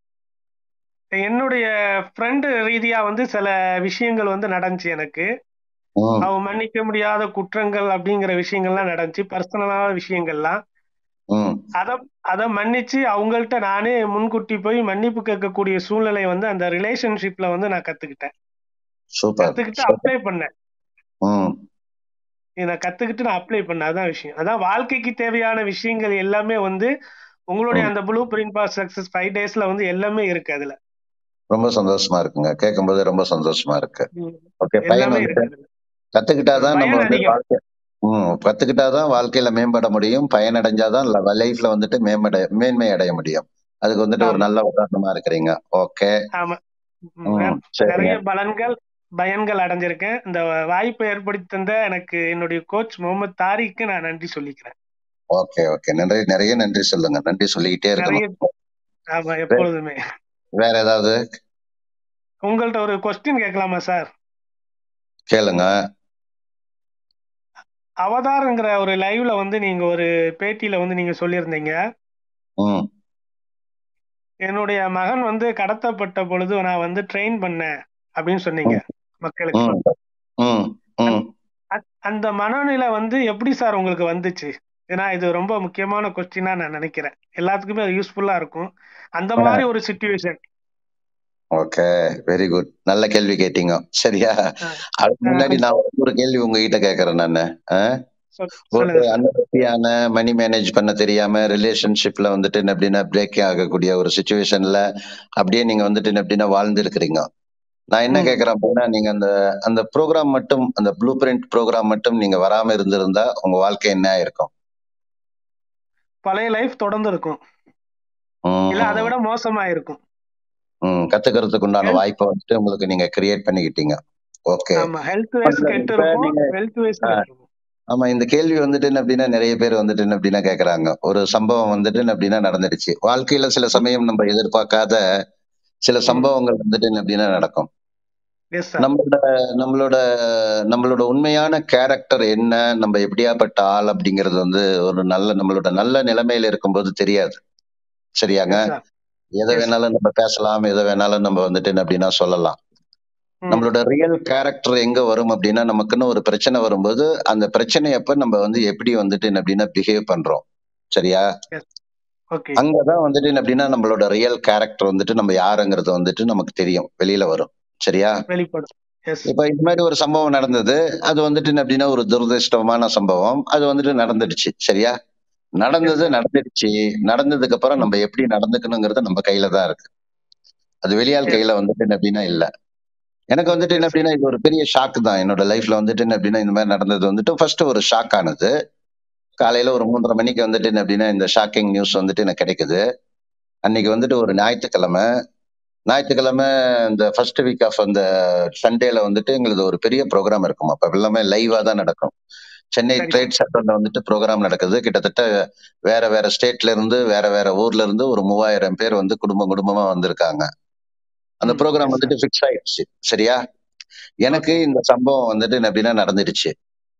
என்னுடைய ஃப்ரெண்டு ரீதியா வந்து சில விஷயங்கள் வந்து நடந்துச்சு எனக்கு ம் அவ மன்னிக்க முடியாத குற்றங்கள் அப்படிங்கிற விஷயங்கள்லாம் நடந்துச்சு பர்சனலான விஷயங்கள்லாம் ம் அத அத மன்னிச்சு அவங்கள்ட்ட நானே முன்கூட்டி போய் மன்னிப்பு கேட்கக்கூடிய சூழ்நிலை வந்து அந்த ரிலேஷன்ஷிப்ல வந்து நான் கத்துக்கிட்டேன் சூப்பர் கத்துக்கிட்டு சூப்பர் அப்ளை பண்ணேன் ம் இதை கத்துக்கிட்டு நான் அப்ளை பண்ணேன் அதான் விஷயம் அதான் வாழ்க்கைக்கு தேவையான விஷயங்கள் எல்லாமே வந்து உங்களுடைய ம் அந்த ப்ளூ பிரிண்ட் பாஸ் சக்சஸ் ஃபைவ் டேஸ்ல வந்து எல்லாமே இருக்கு அதுல ரொம்ப சந்தோஷமா இருக்குங்க கேட்கும்போது ரொம்ப சந்தோஷமா இருக்கு ம். ஓகே பையன் எல்லாமே வந்துட்டு இருக்கு அதுல கத்துக்கிட்டாதான் நம்ம பயன் வந்து அதிகம் வாழ்க்கை ம் கத்துக்கிட்டாதான் வாழ்க்கையில மேம்பட முடியும் பயனடைஞ்சாதான் லைஃப்ல வந்துட்டு மேம்பட மேன்மை அடைய முடியும் அதுக்கு வந்துட்டு ஒரு ஆமா நல்ல உதாரணமா இருக்கிறீங்க ஓகே ஆமா ம். ம் வேற- சரிங்க நிறைய பலன்கள் பயன்கள் அடைஞ்சிருக்கேன் இந்த வாய்ப்பை ஏற்படுத்தி தந்த எனக்கு என்னுடைய கோச் முகமது தாரிக்கு நான் நன்றி சொல்லிக்கிறேன் ஓகே ஓகே நன்றி நிறைய நன்றி சொல்லுங்க நன்றி சொல்லிக்கிட்டே நிறைய இருக்கணும் ஆமா வே- எப்பொழுதுமே வேற ஏதாவது உங்கள்ட்ட ஒரு கொஸ்டின் கேட்கலாமா சார் கேளுங்க அவதார்ங்கிற ஒரு லைவ்ல வந்து நீங்க ஒரு பேட்டியில வந்து நீங்க சொல்லியிருந்தீங்க ம் என்னுடைய மகன் வந்து கடத்தப்பட்ட பொழுது நான் வந்து ட்ரெயின் பண்ணேன் அப்படின்னு சொன்னீங்க ம் மக்களுக்கு ம் ம் அந்த ம் அ- அந்த மனநிலை வந்து எப்படி சார் உங்களுக்கு வந்துச்சு ஏன்னா இது ரொம்ப முக்கியமான கொஸ்டினா நான் நினைக்கிறேன் எல்லாத்துக்குமே அது யூஸ்ஃபுல்லா இருக்கும் அந்த மாதிரி ஒரு சுச்சுவேஷன் ஓகே வெரி குட் நல்ல கேள்வி கேட்டீங்க சரியா அதுக்கு முன்னாடி நான் ஒரு கேள்வி உங்ககிட்ட கேக்குறேன் நானு ஆ? ஒரு சொல்லுங்க சார் அன்ஹெல்த்தியான மணி மேனேஜ் பண்ண தெரியாம ரிலேஷன்ஷிப்ல வந்துட்டு என்ன அப்படின்னா பிரேக் ஆகக்கூடிய ஒரு சுச்சுவேஷன்ல அப்படியே நீங்க வந்துட்டு என்ன அப்படின்னா வாழ்ந்து இருக்கிறீங்க நான் என்ன ம். கேக்குறேன் அப்படின்னா நீங்க அந்த அந்த ப்ரோக்ராம் மட்டும் அந்த ப்ளூ பிரிண்ட் ப்ரோக்ராம் மட்டும் நீங்க வராம இருந்திருந்தா உங்க வாழ்க்கை என்ன ஆயிருக்கும் பழைய லைஃப் தொடர்ந்து இருக்கும் இல்ல அதை ம், விட மோசமா இருக்கும் ம், கத்துக்கிறதுக்கு உண்டான Health- வாய்ப்பை வந்துட்டு உங்களுக்கு நீங்க கிரியேட் பண்ணிக்கிட்டீங்க ஓகே ஆமா ஹெல்த் வேஸ் இப்ப கெட்டு இருக்கும் நீங்க- வெல்த் வேஸ் ஆ. கெட்டு இருக்கும் ஆமா இந்த கேள்வி வந்துட்டு என்ன அப்படின்னா நிறைய பேர் வந்துட்டு என்ன அப்படின்னா கேக்குறாங்க ஒரு சம்பவம் வந்துட்டு என்ன அப்படின்னா நடந்துடுச்சு வாழ்க்கையில சில சமயம் நம்ம எதிர்பார்க்காத சில சம்பவங்கள் வந்துட்டு என்ன அப்படின்னா நடக்கும் எஸ் சார் நம்மளோட நம்மளோட நம்மளோட உண்மையான கேரக்டர் என்ன நம்ம எப்படியாப்பட்ட ஆள் அப்படிங்கிறது வந்து ஒரு நல்ல நம்மளோட நல்ல நிலைமையில இருக்கும்போது தெரியாது சரியாங்க எஸ் சார் எதை எஸ் வேணாலும் நம்ம பேசலாம் எதை வேணாலும் நம்ம வந்துட்டு என்ன அப்படின்னா சொல்லலாம் ம் நம்மளோட ரியல் கேரக்டர் எங்க வரும் அப்படின்னா நமக்குன்னு ஒரு பிரச்சனை வரும்போது அந்த பிரச்சனையப்ப நம்ம வந்து எப்படி வந்துட்டு என்ன அப்படின்னா பிஹேவ் பண்றோம் சரியா எஸ் ஓகே அங்கதான் வந்துட்டு என்ன அப்படின்னா நம்மளோட ரியல் கேரக்டர் வந்துட்டு நம்ம யாருங்கிறது வந்துட்டு நமக்கு தெரியும் வெளியில வரும் சரியா வெளிப்படும் எஸ் இப்ப இது மாதிரி ஒரு சம்பவம் நடந்தது அது வந்துட்டு என்ன அப்படின்னா ஒரு துரதிருஷ்டமான சம்பவம் அது வந்துட்டு நடந்துடுச்சு சரியா எஸ் நடந்தது சார் நடந்துடுச்சு நடந்ததுக்கு அப்புறம் ம் நம்ம எப்படி நடந்துக்கணுங்கிறது நம்ம கையில தான் இருக்கு அது வெளியாள் எஸ் கையில வந்துட்டு என்ன அப்படின்னா இல்ல எனக்கு வந்துட்டு என்ன எஸ் அப்படின்னா இது ஒரு பெரிய ஷாக் தான் என்னோட லைஃப்ல வந்துட்டு என்ன அப்படின்னா இந்த மாதிரி நடந்தது வந்துட்டு ஃபர்ஸ்ட் ஒரு ஷாக் ஆனது காலையில ஒரு மூன்றரை மணிக்கு வந்துட்டு என்ன அப்படின்னா இந்த ஷாக்கிங் நியூஸ் வந்துட்டு எனக்கு கிடைக்குது அன்னைக்கு வந்துட்டு ஒரு ஞாயிற்றுக்கிழமை ஞாயிற்றுக்கிழமை இந்த ஃபர்ஸ்ட் வீக் ஆஃப் அந்த சண்டேல வந்துட்டு எங்களுக்கு ஒரு பெரிய ப்ரோக்ராம் இருக்கும் அப்ப எல்லாமே லைவா தான் நடக்கும் சென்னை சரி சார் ட்ரேட் சென்டர்ல வந்துட்டு ப்ரோக்ராம் நடக்குது கிட்டத்தட்ட வேற வேற ஸ்டேட்ல இருந்து வேற வேற ஊர்ல இருந்து ஒரு மூவாயிரம் பேர் வந்து குடும்பம் குடும்பமா வந்திருக்காங்க அந்த ம் ப்ரோக்ராம் எஸ் சார் வந்துட்டு ஃபிக்ஸ் ஆயிடுச்சு சரியா எனக்கு ஓகே இந்த சம்பவம் வந்துட்டு என்ன அப்படின்னா நடந்துடுச்சு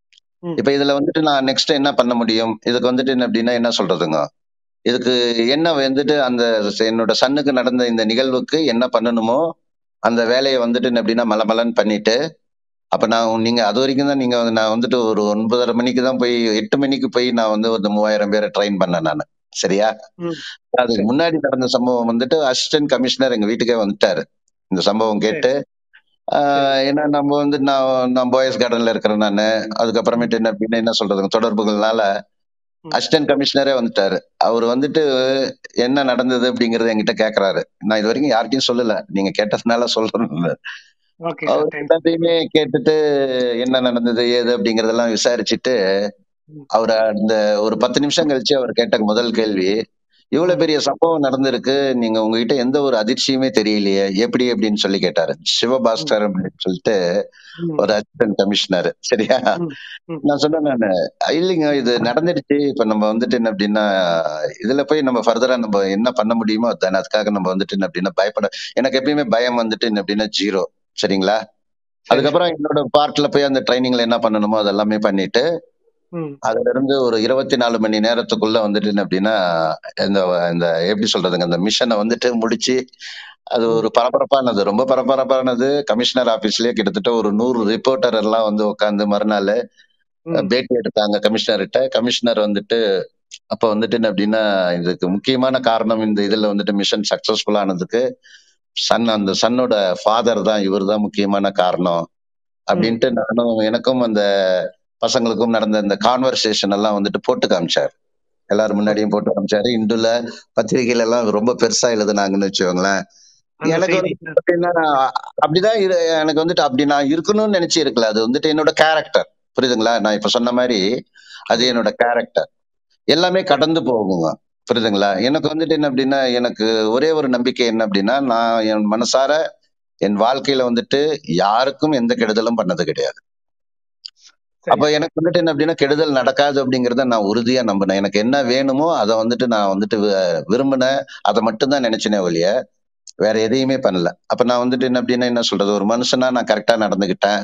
ம் இப்ப இதுல வந்துட்டு நான் நெக்ஸ்ட் என்ன பண்ண முடியும் இதுக்கு வந்துட்டு என்ன அப்படின்னா என்ன சொல்றதுங்க இதுக்கு என்ன வந்துட்டு அந்த என்னோட சன்னுக்கு நடந்த இந்த நிகழ்வுக்கு என்ன பண்ணணுமோ அந்த வேலையை வந்துட்டு என்ன அப்படின்னா மலமலன்னு பண்ணிட்டு அப்ப நான் நீங்க அது வரைக்கும் தான் நீங்க வந்து- நான் வந்துட்டு ஒரு ஒன்பதரை மணிக்கு தான் போய் எட்டு மணிக்கு போய் நான் வந்து ஒரு மூவாயிரம் பேரை ட்ரெயின் பண்ணேன் நான் சரியா ம் அதுக்கு சரி முன்னாடி நடந்த சம்பவம் வந்துட்டு அசிஸ்டன்ட் கமிஷனர் எங்க வீட்டுக்கே வந்துட்டாரு இந்த சம்பவம் சரி கேட்டு சரி ஆஹ் ஏன்னா நம்ம வந்து நான் நான் பாய்ஸ் கார்டன்ல இருக்கிறேன் நான் ம் அதுக்கப்புறமேட்டு என்ன அப்படின்னா என்ன சொல்றதுங்க தொடர்புகள்னால ம் அசிஸ்டன்ட் கமிஷனரே வந்துட்டாரு அவர் வந்துட்டு என்ன நடந்தது அப்படிங்கறத என்கிட்ட கேக்குறாரு நான் இது வரைக்கும் யார்கிட்டயும் சொல்லல நீங்க கேட்டதுனால சொல்றேன் ஓகே சார் அவர் தேங்க்ஸ் எல்லாத்தையுமே கேட்டுட்டு என்ன நடந்தது ஏது அப்படிங்கறதெல்லாம் விசாரிச்சுட்டு ம் அவர் அந்த ஒரு பத்து நிமிஷம் கழிச்சு அவர் கேட்ட முதல் கேள்வி இவ்வளவு ம் பெரிய சம்பவம் நடந்திருக்கு நீங்க உங்ககிட்ட எந்த ஒரு அதிர்ச்சியுமே தெரியலையே எப்படி அப்படின்னு சொல்லி கேட்டாரு ம் சிவபாஸ்கர் அப்படின்னு சொல்லிட்டு ம் ஒரு அசிஸ்டன்ட் கமிஷனர் சரியா ம் ம் நான் சொன்னேன் நானு இல்லைங்க இது நடந்துடுச்சு இப்ப நம்ம வந்துட்டு என்ன அப்படின்னா இதுல போய் நம்ம ஃபர்தரா நம்ம என்ன பண்ண முடியுமோ அதானே அதுக்காக நம்ம வந்துட்டு என்ன அப்படின்னா பயப்பட எனக்கு எப்பயுமே பயம் வந்துட்டு என்ன அப்படின்னா ஜீரோ சரிங்களா சரி அதுக்கப்புறம் சார் என்னோட பார்ட்ல போய் அந்த ட்ரைனிங்ல என்ன பண்ணணுமோ அதெல்லாமே பண்ணிட்டு ம் அதுல இருந்து ஒரு இருபத்தி நாலு மணி நேரத்துக்குள்ள வந்துட்டு என்ன அப்படின்னா இந்த இந்த எப்படி சொல்றதுங்க அந்த மிஷனை வந்துட்டு முடிச்சு அது ம் ஒரு பரபரப்பானது ரொம்ப பரபரப்பானது கமிஷனர் ஆபீஸ்லயே கிட்டத்தட்ட ஒரு நூறு ரிப்போர்ட்டர் எல்லாம் வந்து உட்காந்து மறுநாள் ம் பேட்டி எடுத்தாங்க கமிஷனர்கிட்ட கமிஷனர் வந்துட்டு அப்ப வந்துட்டு என்ன அப்படின்னா இதுக்கு முக்கியமான காரணம் இந்த இதுல வந்துட்டு மிஷன் சக்சஸ்ஃபுல் ஆனதுக்கு சன் அந்த சன்னோட ஃபாதர் தான் இவர் தான் முக்கியமான காரணம் ம் அப்படின்ட்டு நானும் எனக்கும் அந்த பசங்களுக்கும் நடந்த இந்த கான்வர்சேஷன் எல்லாம் வந்துட்டு போட்டு காமிச்சார் எல்லாரும் ஓகே முன்னாடியும் போட்டு காமிச்சாரு இந்துல பத்திரிகையில எல்லாம் ரொம்ப பெருசா எழுதுனாங்கன்னு வச்சுக்கோங்களேன் அந்த எனக்கு செய்தி வந்து பாத்தீங்கன்னா அப்படிதான் இரு- எனக்கு வந்துட்டு அப்படி நான் இருக்கணும்னு நினைச்சு இருக்கல அது வந்துட்டு என்னோட கேரக்டர் புரியுதுங்களா நான் இப்ப சொன்ன மாதிரி அது ம் என்னோட கேரக்டர் எல்லாமே கடந்து போகுங்க புரியுதுங்களா எனக்கு வந்துட்டு என்ன அப்படின்னா எனக்கு ஒரே ஒரு நம்பிக்கை என்ன அப்படின்னா நான் என் மனசார என் வாழ்க்கையில வந்துட்டு யாருக்கும் எந்த கெடுதலும் பண்ணது கிடையாது சரி அப்ப எனக்கு வந்துட்டு என்ன அப்படின்னா கெடுதல் நடக்காது அப்படிங்கறத நான் உறுதியா நம்பினேன் எனக்கு என்ன வேணுமோ அதை வந்துட்டு நான் வந்துட்டு வி- விரும்பினேன் அதை மட்டும்தான் நினைச்சினே ஒழிய வேற எதையுமே பண்ணல அப்ப நான் வந்துட்டு என்ன அப்படின்னா என்ன சொல்றது ஒரு மனுஷனா நான் கரெக்டா நடந்துகிட்டேன்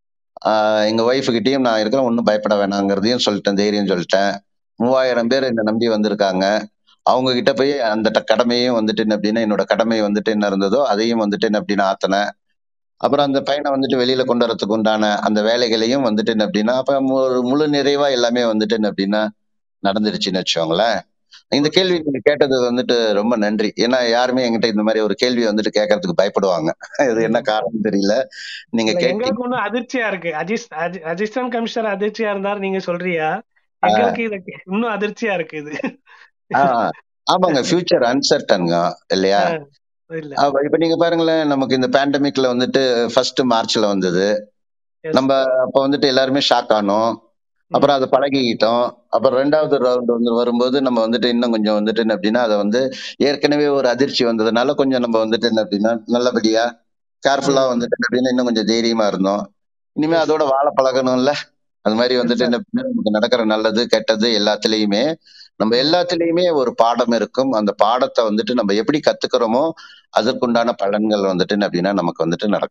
ஆஹ் எங்க ஒய்ஃபு கிட்டயும் நான் இருக்கிறேன் ஒன்றும் பயப்பட வேணாங்கிறதையும் சொல்லிட்டேன் தைரியம் சொல்லிட்டேன் மூவாயிரம் பேர் என்னை நம்பி வந்திருக்காங்க அவங்க கிட்ட போய் அந்த ட- கடமையும் வந்துட்டு என்ன அப்படின்னா என்னோட கடமை வந்துட்டு என்ன இருந்ததோ அதையும் வந்துட்டு என்ன அப்படின்னா ஆத்தினேன் அப்புறம் அந்த பையனை வந்துட்டு வெளியில கொண்டு வரதுக்கு உண்டான அந்த வேலைகளையும் வந்துட்டு என்ன அப்படின்னா அப்ப மு- ஒரு முழு நிறைவா எல்லாமே வந்துட்டு என்ன அப்படின்னா நடந்துருச்சுன்னு வச்சுக்கோங்களேன் இந்த ஓகே கேள்வி நீங்க கேட்டது வந்துட்டு ரொம்ப நன்றி ஏன்னா யாருமே என்கிட்ட இந்த மாதிரி ஒரு கேள்வி வந்துட்டு கேட்கறதுக்கு பயப்படுவாங்க இது என்ன காரணம் தெரியல நீங்க இல்ல கேட்டீங்க எங்களுக்கு ஒன்றும் அதிர்ச்சியா இருக்கு அஜிஸ் அஜி- அசிஸ்டன்ட் கமிஷனர் அதிர்ச்சியா இருந்தாரு நீங்க சொல்றியா எங்களுக்கு இது இன்னும் அதிர்ச்சியா இருக்கு இது ஆஹ் ஆமாங்க ஃபியூச்சர் அன்சர்டன்ங்க இல்லையா ஆ, இல்ல அப்ப இப்ப நீங்க பாருங்களேன் நமக்கு இந்த பேண்டமிக்ல வந்துட்டு ஃபர்ஸ்ட் மார்ச்ல வந்தது Yes. நம்ம அப்ப வந்துட்டு எல்லாருமே ஷாக் ஆனோம் அப்புறம் அதை பழகிக்கிட்டோம் அப்புறம் ரெண்டாவது ரவுண்ட் வந்து வரும்போது நம்ம வந்துட்டு இன்னும் கொஞ்சம் வந்துட்டு என்ன அப்படின்னா அதை வந்து ஏற்கனவே ஒரு அதிர்ச்சி வந்ததுனால கொஞ்சம் நம்ம வந்துட்டு என்ன அப்படின்னா நல்லபடியா கேர்ஃபுல்லா ம். வந்துட்டு என்ன அப்படின்னா இன்னும் கொஞ்சம் தைரியமா இருந்தோம் இனிமே Yes. அதோட வாழ பழகணும்ல அது மாதிரி Yes, வந்துட்டு sir. என்ன அப்படின்னா நமக்கு நடக்கிற நல்லது கெட்டது எல்லாத்துலயுமே நம்ம எல்லாத்துலயுமே ஒரு பாடம் இருக்கும் அந்த பாடத்தை வந்துட்டு நம்ம எப்படி கத்துக்கிறோமோ அதற்குண்டான பலன்கள் வந்துட்டு என்ன அப்படின்னா நமக்கு வந்துட்டு நடக்கும்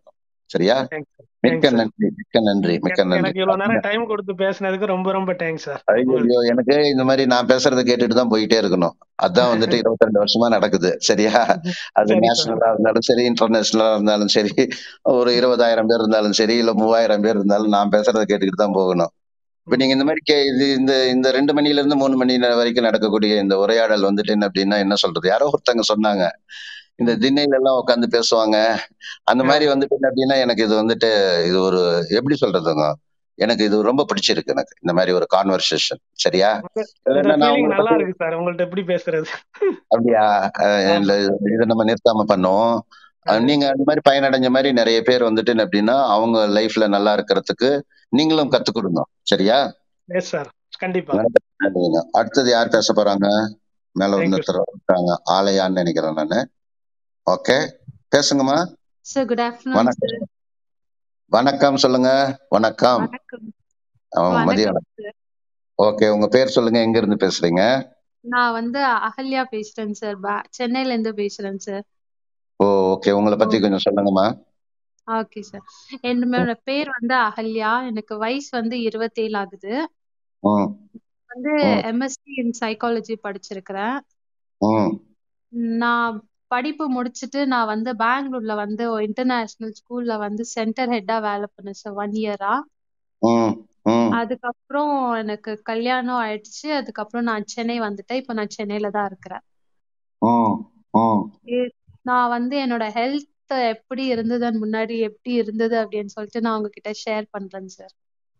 சரியா தேங்க்ஸ் சார் மிக்க தேங்க்ஸ் சார் நன்றி மிக்க நன்றி மிக்க நன்றி எனக்கு இவ்வளவு நேரம் டைம் கொடுத்து பேசுனதுக்கு ரொம்ப ரொம்ப தேங்க்ஸ் சார் ஐயோ எனக்கு இந்த மாதிரி நான் பேசுறத கேட்டுட்டு தான் போயிட்டே இருக்கணும் அதான் வந்துட்டு இருபத்தி ரெண்டு வருஷமா நடக்குது சரியா அது சரி சார் நேஷனலா இருந்தாலும் சரி இன்டர்நேஷனலா இருந்தாலும் சரி ஒரு இருபதாயிரம் பேர் இருந்தாலும் சரி இல்ல மூவாயிரம் பேர் இருந்தாலும் நான் பேசுறத கேட்டுக்கிட்டு தான் போகணும் இப்ப நீங்க இந்த மாதிரி கே இது இந்த இந்த ரெண்டு மணில இருந்து மூணு மணி நேரம் வரைக்கும் நடக்கக்கூடிய இந்த உரையாடல் வந்துட்டு என்ன அப்படின்னா என்ன சொல்றது யாரோ ஒருத்தங்க சொன்னாங்க இந்த திண்ணையில எல்லாம் உட்காந்து பேசுவாங்க அந்த மாதிரி வந்துட்டு என்ன அப்படின்னா எனக்கு இது வந்துட்டு இது ஒரு எப்படி சொல்றதுங்க எனக்கு இது ரொம்ப பிடிச்சிருக்கு எனக்கு இந்த மாதிரி ஒரு கான்வர்சேஷன் சரியா இதுல இந்த என்ன நான் ஃபீலிங் உங்களை நல்லா பத்தி இருக்கு சார் உங்கள்ட்ட எப்படி பேசுறது அப்படியா அஹ் ஆமா இல்ல இதை நம்ம நிறுத்தாம பண்ணுவோம் அஹ் நீங்க அந்த மாதிரி பயனடைஞ்ச மாதிரி நிறைய பேர் வந்துட்டு என்ன அப்படின்னா அவங்க லைஃப்ல நல்லா இருக்கிறதுக்கு நீங்களும் கத்துக் கொடுங்க சரியா எஸ் சார் கண்டிப்பா நன்றிங்க. அடுத்தது யார் பேச போறாங்க மேல தேங்க்யூ ஒருத்தர் இருக்காங்க ஆலயான்னு நினைக்கிறேன் நானு ஓகே பேசுங்கம்மா Sir, good afternoon, வணக்கம் sir. வணக்கம் சொல்லுங்க வணக்கம் வணக்கம் அவன் மதியம் வணக்கம் சார் ஓகே உங்க பேர் சொல்லுங்க எங்க இருந்து பேசுறீங்க நான் வந்து அகல்யா பேசுறேன் சார் பா சென்னையில இருந்து பேசுறேன் சார் ஓ ஓகே உங்களை பத்தி கொஞ்சம் சொல்லுங்கம்மா ஓகே சார் என்னோட பேர் வந்து அகல்யா எனக்கு வயசு வந்து இருபத்தேழு ஆகுது ம் வந்து ம் எம்எஸ்சி இன் சைக்காலஜி படிச்சிருக்கிறேன் ம் நான் படிப்பு முடிச்சுட்டு நான் வந்து பெங்களூர்ல வந்து இன்டர்நேஷனல் ஸ்கூல்ல வந்து சென்டர் ஹெட்டா வேலை பண்ணேன் சார் ஒன் இயரா ம் ம் அதுக்கப்புறம் எனக்கு கல்யாணம் ஆயிடுச்சு அதுக்கப்புறம் நான் சென்னை வந்துட்டேன் இப்போ நான் சென்னையில தான் இருக்கிறேன் ம் ம் இ- நான் வந்து என்னோட ஹெல்த் எப்படி இருந்ததுன்னு முன்னாடி எப்படி இருந்தது அப்படின்னு சொல்லிட்டு நான் உங்ககிட்ட ஷேர் பண்றேன் சார்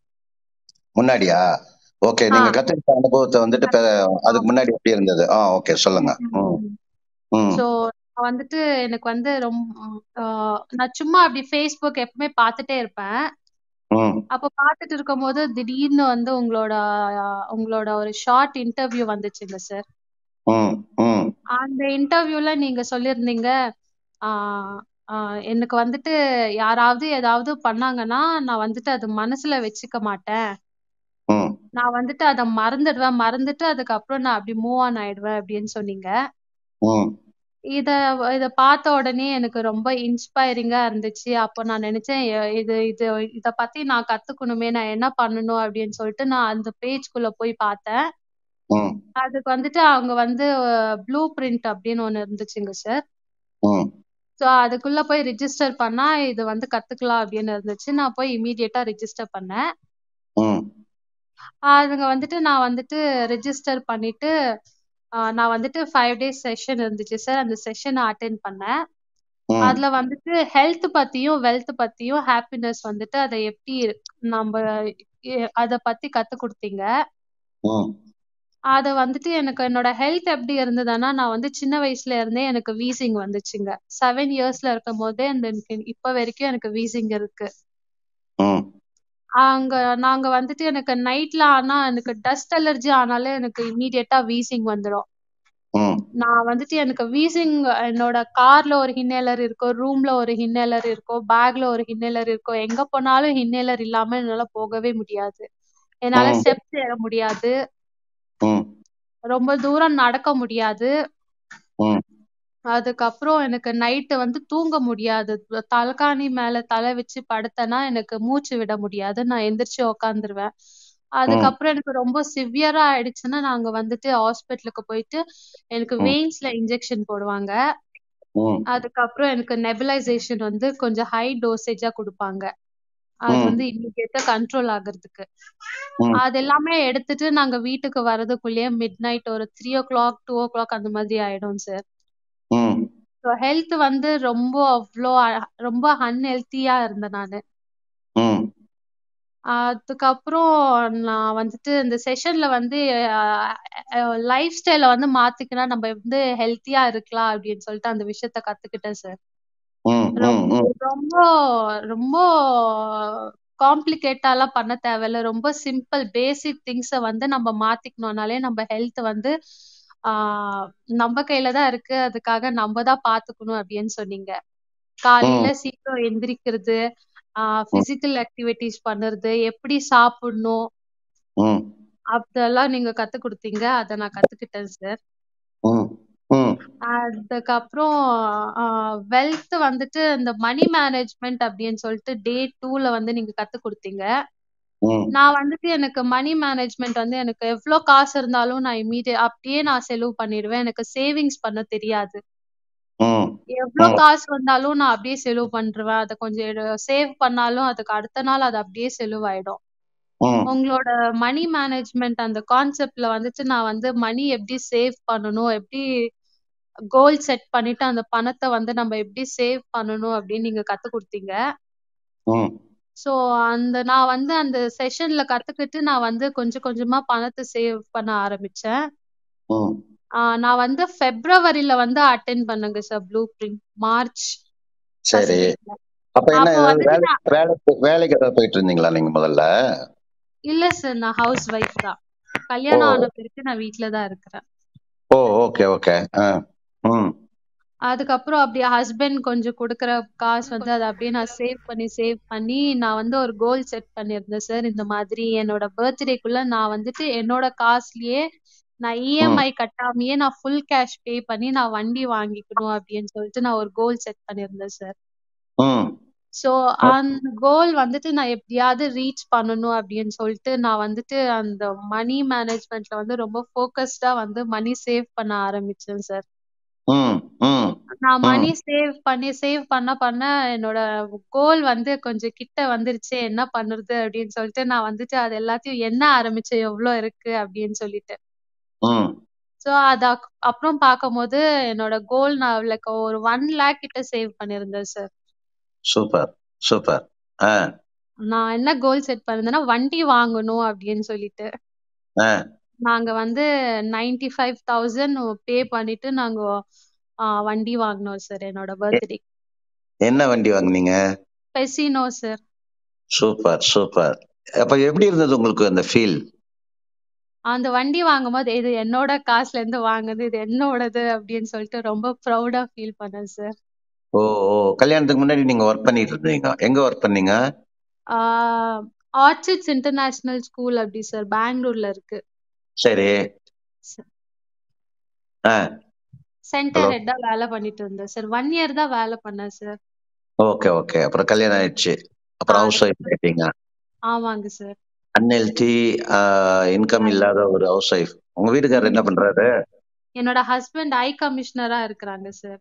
முன்னாடியா ஓகே ஆ நீங்க கத்துக்கிட்ட அனுபவத்தை வந்துட்டு பெ- அதுக்கு ஆமா முன்னாடி எப்படி இருந்தது ஆ ஓகே சொல்லுங்க ம் ம் ஸோ நான் வந்துட்டு எனக்கு வந்து ரொம்ப ஆஹ் நான் சும்மா அப்படி ஃபேஸ்புக் எப்பவுமே பார்த்துட்டே இருப்பேன் ம் அப்போ பார்த்துட்டு இருக்கும்போது திடீர்னு வந்து உங்களோட ஆஹ் உங்களோட ஒரு ஷார்ட் இன்டர்வியூ வந்துச்சுங்க சார் ம் ம் அந்த இன்டர்வியூல நீங்க சொல்லியிருந்தீங்க ஆஹ் ஆஹ் எனக்கு வந்துட்டு யாராவது ஏதாவது பண்ணாங்கன்னா நான் வந்துட்டு அது மனசுல வச்சுக்க மாட்டேன் ம் நான் வந்துட்டு அதை மறந்துடுவேன் மறந்துட்டு அதுக்கப்புறம் நான் அப்படி மூவ் ஆன் ஆயிடுவேன் அப்படின்னு சொன்னீங்க ம் இத இத பார்த்த உடனே எனக்கு ரொம்ப இன்ஸ்பைரிங்கா இருந்துச்சு அப்போ நான் நினைச்சேன் எ- இது இது இத பத்தி நான் கத்துக்கணுமே நான் என்ன பண்ணணும் அப்படின்னு சொல்லிட்டு நான் அந்த பேஜ்குள்ள போய் பார்த்தேன் ம் அதுக்கு வந்துட்டு அவங்க வந்து ப்ளூ பிரிண்ட் அப்படின்னு ஒண்ணு இருந்துச்சுங்க சார் ம் ஸோ அதுக்குள்ள போய் ரிஜிஸ்டர் பண்ணா இது வந்து கத்துக்கலாம் அப்படின்னு இருந்துச்சு நான் போய் இமீடியட்டா ரிஜிஸ்டர் பண்ணேன் ம் அதுங்க வந்துட்டு நான் வந்துட்டு ரெஜிஸ்டர் பண்ணிட்டு ஆஹ் நான் வந்துட்டு ஃபைவ் டேஸ் செஷன் இருந்துச்சு சார் அந்த செஷனை அட்டென்ட் பண்ணேன் ம் அதுல வந்துட்டு ஹெல்த் பத்தியும் வெல்த் பத்தியும் ஹாப்பினஸ் வந்துட்டு அதை எப்படி நம்ம எ- அத பத்தி கத்து கொடுத்தீங்க ம் அத வந்துட்டு எனக்கு என்னோட ஹெல்த் எப்படி இருந்ததுன்னா நான் வந்து சின்ன வயசுல இருந்தே எனக்கு வீசிங் வந்துச்சுங்க செவன் இயர்ஸ்ல இருக்கும் போதே அந்த எனக்கு இப்ப வரைக்கும் எனக்கு வீசிங் இருக்கு ம் அங்க நாங்க வந்துட்டு எனக்கு நைட்ல ஆனா எனக்கு டஸ்ட் அலர்ஜி ஆனாலே எனக்கு இம்மீடியட்டா வீசிங் வந்துடும் ம் நான் வந்துட்டு எனக்கு வீசிங் என்னோட கார்ல ஒரு இன்ஹேலர் இருக்கும் ரூம்ல ஒரு இன்ஹேலர் இருக்கும் பேக்ல ஒரு இன்ஹேலர் இருக்கும் எங்க போனாலும் இன்ஹேலர் இல்லாம என்னால போகவே முடியாது என்னால ம் ஸ்டெப்ஸ் ஏற முடியாது ம் ரொம்ப தூரம் நடக்க முடியாது ம் அதுக்கப்புறம் எனக்கு நைட்டு வந்து தூங்க முடியாது தலகாணி மேல தலை வச்சு படுத்தேன்னா எனக்கு மூச்சு விட முடியாது நான் எந்திரிச்சு உக்காந்துருவேன் ம் அதுக்கப்புறம் எனக்கு ரொம்ப சிவியரா ஆயிடுச்சுன்னா நாங்க வந்துட்டு ஹாஸ்பிட்டலுக்கு போயிட்டு எனக்கு ம் வெயின்ஸ்ல இன்ஜெக்ஷன் போடுவாங்க ம் அதுக்கப்புறம் எனக்கு நெபுலைசேஷன் வந்து கொஞ்சம் ஹை டோசேஜா கொடுப்பாங்க அது ம் வந்து இம்மிடியட்டா கண்ட்ரோல் ஆகுறதுக்கு ம் அது எல்லாமே எடுத்துட்டு நாங்க வீட்டுக்கு வர்றதுக்குள்ளேயே மிட் நைட் ஒரு three o'clock two o'clock அந்த மாதிரி ஆயிடும் சார் ம் ஸோ ஹெல்த் வந்து ரொம்ப அவ்வளோ அ- ரொம்ப அன்ஹெல்த்தியா இருந்தேன் நானு ம் அதுக்கப்புறம் நான் வந்துட்டு இந்த செஷன்ல வந்து லைஃப் ஸ்டைல வந்து மாத்திக்கினா நம்ம வந்து ஹெல்த்தியா இருக்கலாம் அப்படின்னு சொல்லிட்டு அந்த விஷயத்த கத்துக்கிட்டேன் சார் ம் ம் ரொம்ப ம் ரொம்ப ரொம்ப காம்ப்ளிகேட்டாலாம் பண்ண தேவையில்ல ரொம்ப சிம்பிள் பேசிக் திங்ஸை வந்து நம்ம மாத்திக்கணும்னாலே நம்ம ஹெல்த் வந்து ஆஹ் நம்ம கையில தான் இருக்கு அதுக்காக நம்ம தான் பாத்துக்கணும் அப்படின்னு சொன்னீங்க காலையில ம் சீக்கிரம் எந்திரிக்கிறது ஆஹ் ம் பிசிக்கல் ஆக்டிவிட்டிஸ் பண்ணுறது எப்படி சாப்பிடணும் ம் அதெல்லாம் நீங்க கத்து கொடுத்தீங்க அதை நான் கத்துக்கிட்டேன் சார் ம் ம் அதுக்கப்புறம் வெல்த் வந்துட்டு இந்த மணி மேனேஜ்மெண்ட் அப்படின்னு சொல்லிட்டு டே டூல வந்து நீங்க கத்து கொடுத்தீங்க ம் நான் வந்துட்டு எனக்கு மணி மேனேஜ்மெண்ட் வந்து எனக்கு எவ்வளவு காசு இருந்தாலும் நான் இமீடியட் அப்படியே நான் செலவு பண்ணிடுவேன் எனக்கு சேவிங்ஸ் பண்ண தெரியாது ம் எவ்வளவு ம் காசு வந்தாலும் நான் அப்படியே செலவு பண்றேன் அதை கொஞ்சம் சேவ் பண்ணாலும் அதுக்கு அடுத்த நாள் அது அப்படியே செலவாயிடும் ம் உங்களோட மணி மேனேஜ்மெண்ட் அந்த கான்செப்ட்ல வந்துட்டு நான் வந்து மணி எப்படி சேவ் பண்ணணும் எப்படி கோல் செட் பண்ணிட்டு அந்த பணத்தை வந்து நம்ம எப்படி சேவ் பண்ணணும் அப்படின்னு நீங்க கத்து கொடுத்தீங்க ம் சோ அந்த நான் வந்து அந்த செஷன்ல கத்துக்கிட்டு நான் வந்து கொஞ்சம் கொஞ்சமா பணத்தை சேவ் பண்ண ஆரம்பிச்சேன் ம் ஆஹ் நான் வந்து பிப்ரவரியில வந்து அட்டென்ட் பண்ணுங்க sir blue print March first சரி வீக்ல அப்ப என்ன அப்போ ஏதாவது வந்துட்டு வேலை நான் வேலைக்கு வேலைக்கு ஏதாவது போயிட்டு இருந்தீங்களா நீங்க முதல்ல இல்ல சார் நான் ஹவுஸ் ஒய்ஃப் தான் ஓ கல்யாணம் ஆன பிறகு நான் வீட்ல தான் இருக்கிறேன் ஓ ஓகே ஓகே ஆ ம் அதுக்கப்புறம் அப்படியே ஹஸ்பண்ட் கொஞ்சம் கொடுக்குற காசு வந்து அதை அப்படியே நான் சேவ் பண்ணி சேவ் பண்ணி நான் வந்து ஒரு கோல் செட் பண்ணியிருந்தேன் சார் இந்த மாதிரி என்னோட பர்த்டேக்குள்ள நான் வந்துட்டு என்னோட காசுலயே நான் ம் இஎம்ஐ கட்டாமையே நான் ஃபுல் கேஷ் பே பண்ணி நான் வண்டி வாங்கிக்கணும் அப்படின்னு சொல்லிட்டு நான் ஒரு கோல் செட் பண்ணியிருந்தேன் சார் ம் ஸோ அந்த கோல் வந்துட்டு நான் எப்படியாவது ரீச் பண்ணணும் அப்படின்னு சொல்லிட்டு நான் வந்துட்டு அந்த மணி மேனேஜ்மெண்ட்ல வந்து ரொம்ப ஃபோக்கஸ்டா வந்து மணி சேவ் பண்ண ஆரம்பிச்சேன் சார் ம் ம் நான் ம் மணி சேவ் பண்ணி சேவ் பண்ண பண்ண என்னோட கோல் வந்து கொஞ்சம் கிட்ட வந்துருச்சு என்ன பண்ணுறது அப்படின்னு சொல்லிட்டு நான் வந்துட்டு அது எல்லாத்தையும் என்ன ஆரம்பிச்சேன் எவ்வளோ இருக்கு அப்படின்னு சொல்லிட்டு ம் ஸோ அது அக்- அப்புறம் பார்க்கும்போது என்னோட கோல் நான் லைக் ஒரு ஒன் லேக் கிட்ட சேவ் பண்ணியிருந்தேன் சார் சூப்பர் சூப்பர் ஆ நான் என்ன கோல் செட் பண்ணிருந்தேன்னா வண்டி வாங்கணும் அப்படின்னு சொல்லிட்டு ஆ நாங்க வந்து நைன்டி ஃபைவ் தௌசண்ட் பே பண்ணிட்டு நாங்க ஆ, வண்டி வாங்கினோம் சார் என்னோட எ- பர்த்டே என்ன வண்டி வாங்குனீங்க பெசினோ சார் சூப்பர் சூப்பர் அப்ப எப்படி இருந்தது உங்களுக்கு அந்த ஃபீல் அந்த வண்டி வாங்கும்போது இது என்னோட காசுல இருந்து வாங்குது இது என்னோடது அப்படின்னு சொல்லிட்டு ரொம்ப ப்ரௌடா ஃபீல் பண்ணேன் சார் ஓ ஓ கல்யாணத்துக்கு முன்னாடி நீங்க ஒர்க் பண்ணிட்டு இருந்தீங்க எங்க ஒர்க் பண்ணீங்க ஆர்ச்சிட்ஸ் இன்டர்நேஷனல் ஸ்கூல் அப்படி சார் பெங்களூர்ல இருக்கு சரி ஆ சென்டர் ஹலோ ஹெட்டா வேலை பண்ணிட்டு இருந்தேன் சார் ஒன் இயர் தான் வேலை பண்ணேன் சார் ஓகே ஓகே அப்புறம் கல்யாணம் ஆயிடுச்சு அப்புறம் ஹவுஸ் ஒய்ஃப் அதுக்கப்புறம் ஆயிட்டீங்க ஆமாங்க சார் அன்ஹெல்தி இன்கம் இல்லாத ஒரு ஹவுஸ் ஒய்ஃப் உங்க வீட்டுக்காரர் என்ன பண்றாரு என்னோட ஹஸ்பண்ட் ஐ கமிஷனரா இருக்கிறாங்க சார்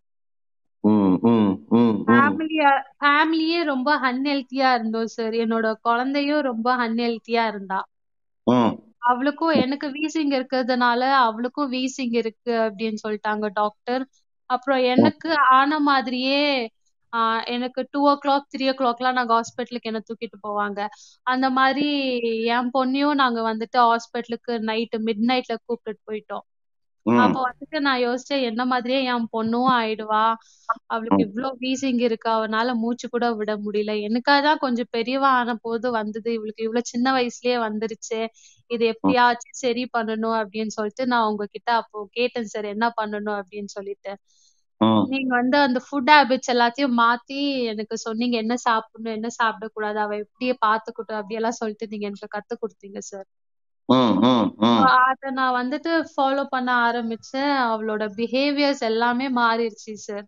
ம் ம் ம் ம் ஃபேமிலியா ஃபேமிலியே ரொம்ப அன்ஹெல்த்தியா இருந்தோம் சார் என்னோட குழந்தையும் ரொம்ப அன்ஹெல்த்தியா இருந்தா ம் அவளுக்கும் எனக்கு வீசிங் இருக்கிறதுனால அவளுக்கும் வீசிங் இருக்கு அப்படின்னு சொல்லிட்டாங்க டாக்டர் அப்புறம் ம் எனக்கு ஆன மாதிரியே ஆஹ் எனக்கு டூ ஓ கிளாக் த்ரீ ஓ கிளாக்லாம் நாங்க ஹாஸ்பிட்டலுக்கு என்ன தூக்கிட்டு போவாங்க அந்த மாதிரி என் பொண்ணையும் நாங்க வந்துட்டு ஹாஸ்பிட்டலுக்கு நைட்டு மிட் நைட்ல கூப்பிட்டுட்டு போயிட்டோம் ம் அப்போ வந்துட்டு நான் யோசிச்சேன் என்ன மாதிரியே என் பொண்ணும் ஆயிடுவா அவளுக்கு ம் இவ்ளோ வீசிங் இருக்கு அவனால மூச்சு கூட விட முடியல எனக்காதான் கொஞ்சம் பெரியவா ஆன போது வந்தது இவளுக்கு இவ்வளவு சின்ன வயசுலயே வந்துருச்சு இது ம் எப்படியாச்சும் சரி பண்ணணும் அப்படின்னு சொல்லிட்டு நான் உங்ககிட்ட அப்போ கேட்டேன் சார் என்ன பண்ணணும் அப்படின்னு சொல்லிட்டு ம் நீங்க வந்து அந்த ஃபுட் ஹேபிட்ஸ் எல்லாத்தையும் மாத்தி எனக்கு சொன்னீங்க என்ன சாப்பிடணும் என்ன சாப்பிடக்கூடாது அவ எப்படியே பாத்துக்கட்டும் அப்படியெல்லாம் சொல்லிட்டு நீங்க எனக்கு கத்து கொடுத்தீங்க சார் ம் ம் ம் அத நான் வந்துட்டு ஃபாலோ பண்ண ஆரம்பிச்சேன் அவளோட பிஹேவியர்ஸ் எல்லாமே மாறிடுச்சு சார்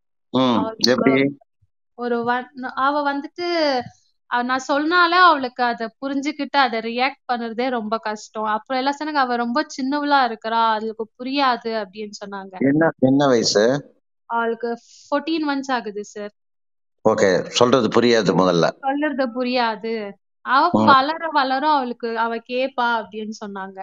ம் அவளுக்கு எப்படி ஒரு ஒன் அவ வந்துட்டு அஹ் நான் சொன்னாலே அவளுக்கு அத புரிஞ்சுக்கிட்டு அதை ரியாக்ட் பண்ணுறதே ரொம்ப கஷ்டம் அப்புறம் எல்லாம் சொன்னாங்க அவ ரொம்ப சின்னவளா இருக்கிறா அவளுக்கு புரியாது அப்படின்னு சொன்னாங்க என்ன என்ன வயசு அவளுக்கு ஃபோர்டீன் மந்த்ஸ் ஆகுது சார் ஓகே சொல்றது புரியாது முதல்ல சொல்றது புரியாது அவ ம் வளர வளர அவளுக்கு அவ கேப்பா அப்படின்னு சொன்னாங்க